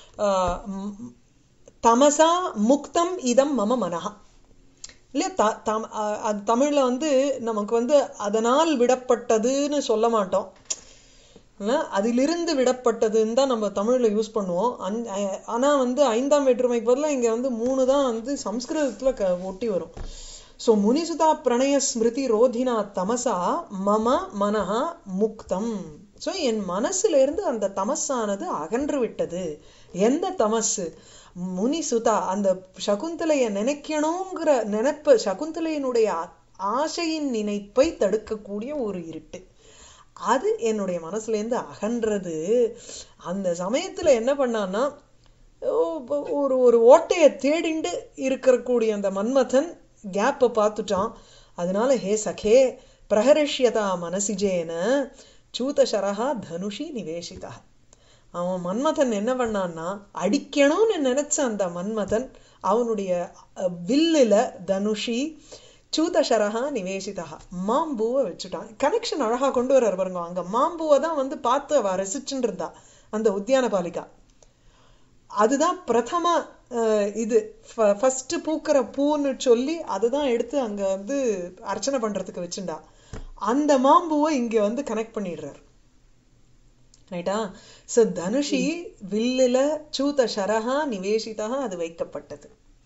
தமசா முக்தம் இதம் மம மனஹா இல்லையா த தம் அது தமிழ்ல வந்து நமக்கு வந்து அதனால் விடப்பட்டதுன்னு சொல்ல மாட்டோம் அதிலிருந்து விடப்பட்டதுன்னு தான் நம்ம தமிழ்ல யூஸ் பண்ணுவோம் ஆனா வந்து ஐந்தாம் வேற்றுமைக்கு பதிலாக இங்க வந்து மூணு தான் வந்து சம்ஸ்கிருதத்துல க ஒட்டி வரும் ஸோ முனிசுதா பிரணய ஸ்மிருதி ரோதினா தமசா மம மனஹா முக்தம் ஸோ என் மனசுல இருந்து அந்த தமஸானது அகன்று விட்டது எந்த தமசு முனிசுதா அந்த சகுந்தலைய நினைக்கணுங்கிற நினைப்பு சகுந்தலையினுடைய ஆசையின் நினைப்பை தடுக்கக்கூடிய ஒரு இருட்டு அது என்னுடைய மனசுல இருந்து அகன்றது அந்த சமயத்துல என்ன பண்ணான்னா ஒரு ஒரு ஓட்டைய தேடிண்டு இருக்கக்கூடிய அந்த மன்மதன் கேப்பை பார்த்துட்டான் அதனால ஹே சகே பிரகரிஷ்யதா மனசிஜேன சூதசரஹா தனுஷி நிவேசிதா அவன் மன்மதன் என்ன பண்ணான்னா அடிக்கணும்னு நினைச்ச அந்த மன்மதன் அவனுடைய வில்லுல தனுஷி சூதசரஹா நிவேசிதா மாம்பூவை வச்சுட்டான் கனெக்ஷன் அழகா கொண்டு வர்றாரு பாருங்க அங்க மாம்பூவை தான் வந்து பார்த்து அவ ரசிச்சுட்டு இருந்தா அந்த உத்தியான பாலிகா அதுதான் பிரதம இது ஃபர்ஸ்ட் பூக்கிற பூன்னு சொல்லி அதுதான் எடுத்து அங்க வந்து அர்ச்சனை பண்றதுக்கு வச்சுண்டா அந்த மாம்பூவை இங்க வந்து கனெக்ட் பண்ணிடுறாரு ரைட்டா சோ தனுஷி வில்லுல சூத ஷரஹா நிவேசிதா அது வைக்கப்பட்டது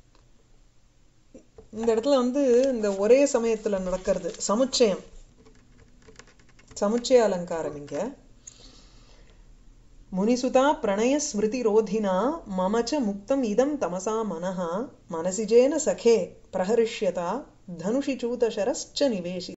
இந்த இடத்துல வந்து இந்த ஒரே சமயத்துல நடக்கிறது சமுச்சயம் சமுச்சய அலங்காரம் இங்க முனிசுதா பிரணய ஸ்மிருதி ரோதினா மமச்ச முக்தம் இதம் தமசா மனஹா மனசிஜேன சகே பிரஹரிஷ்யதா தனுஷி சூதசரஸ்ச நிவேசி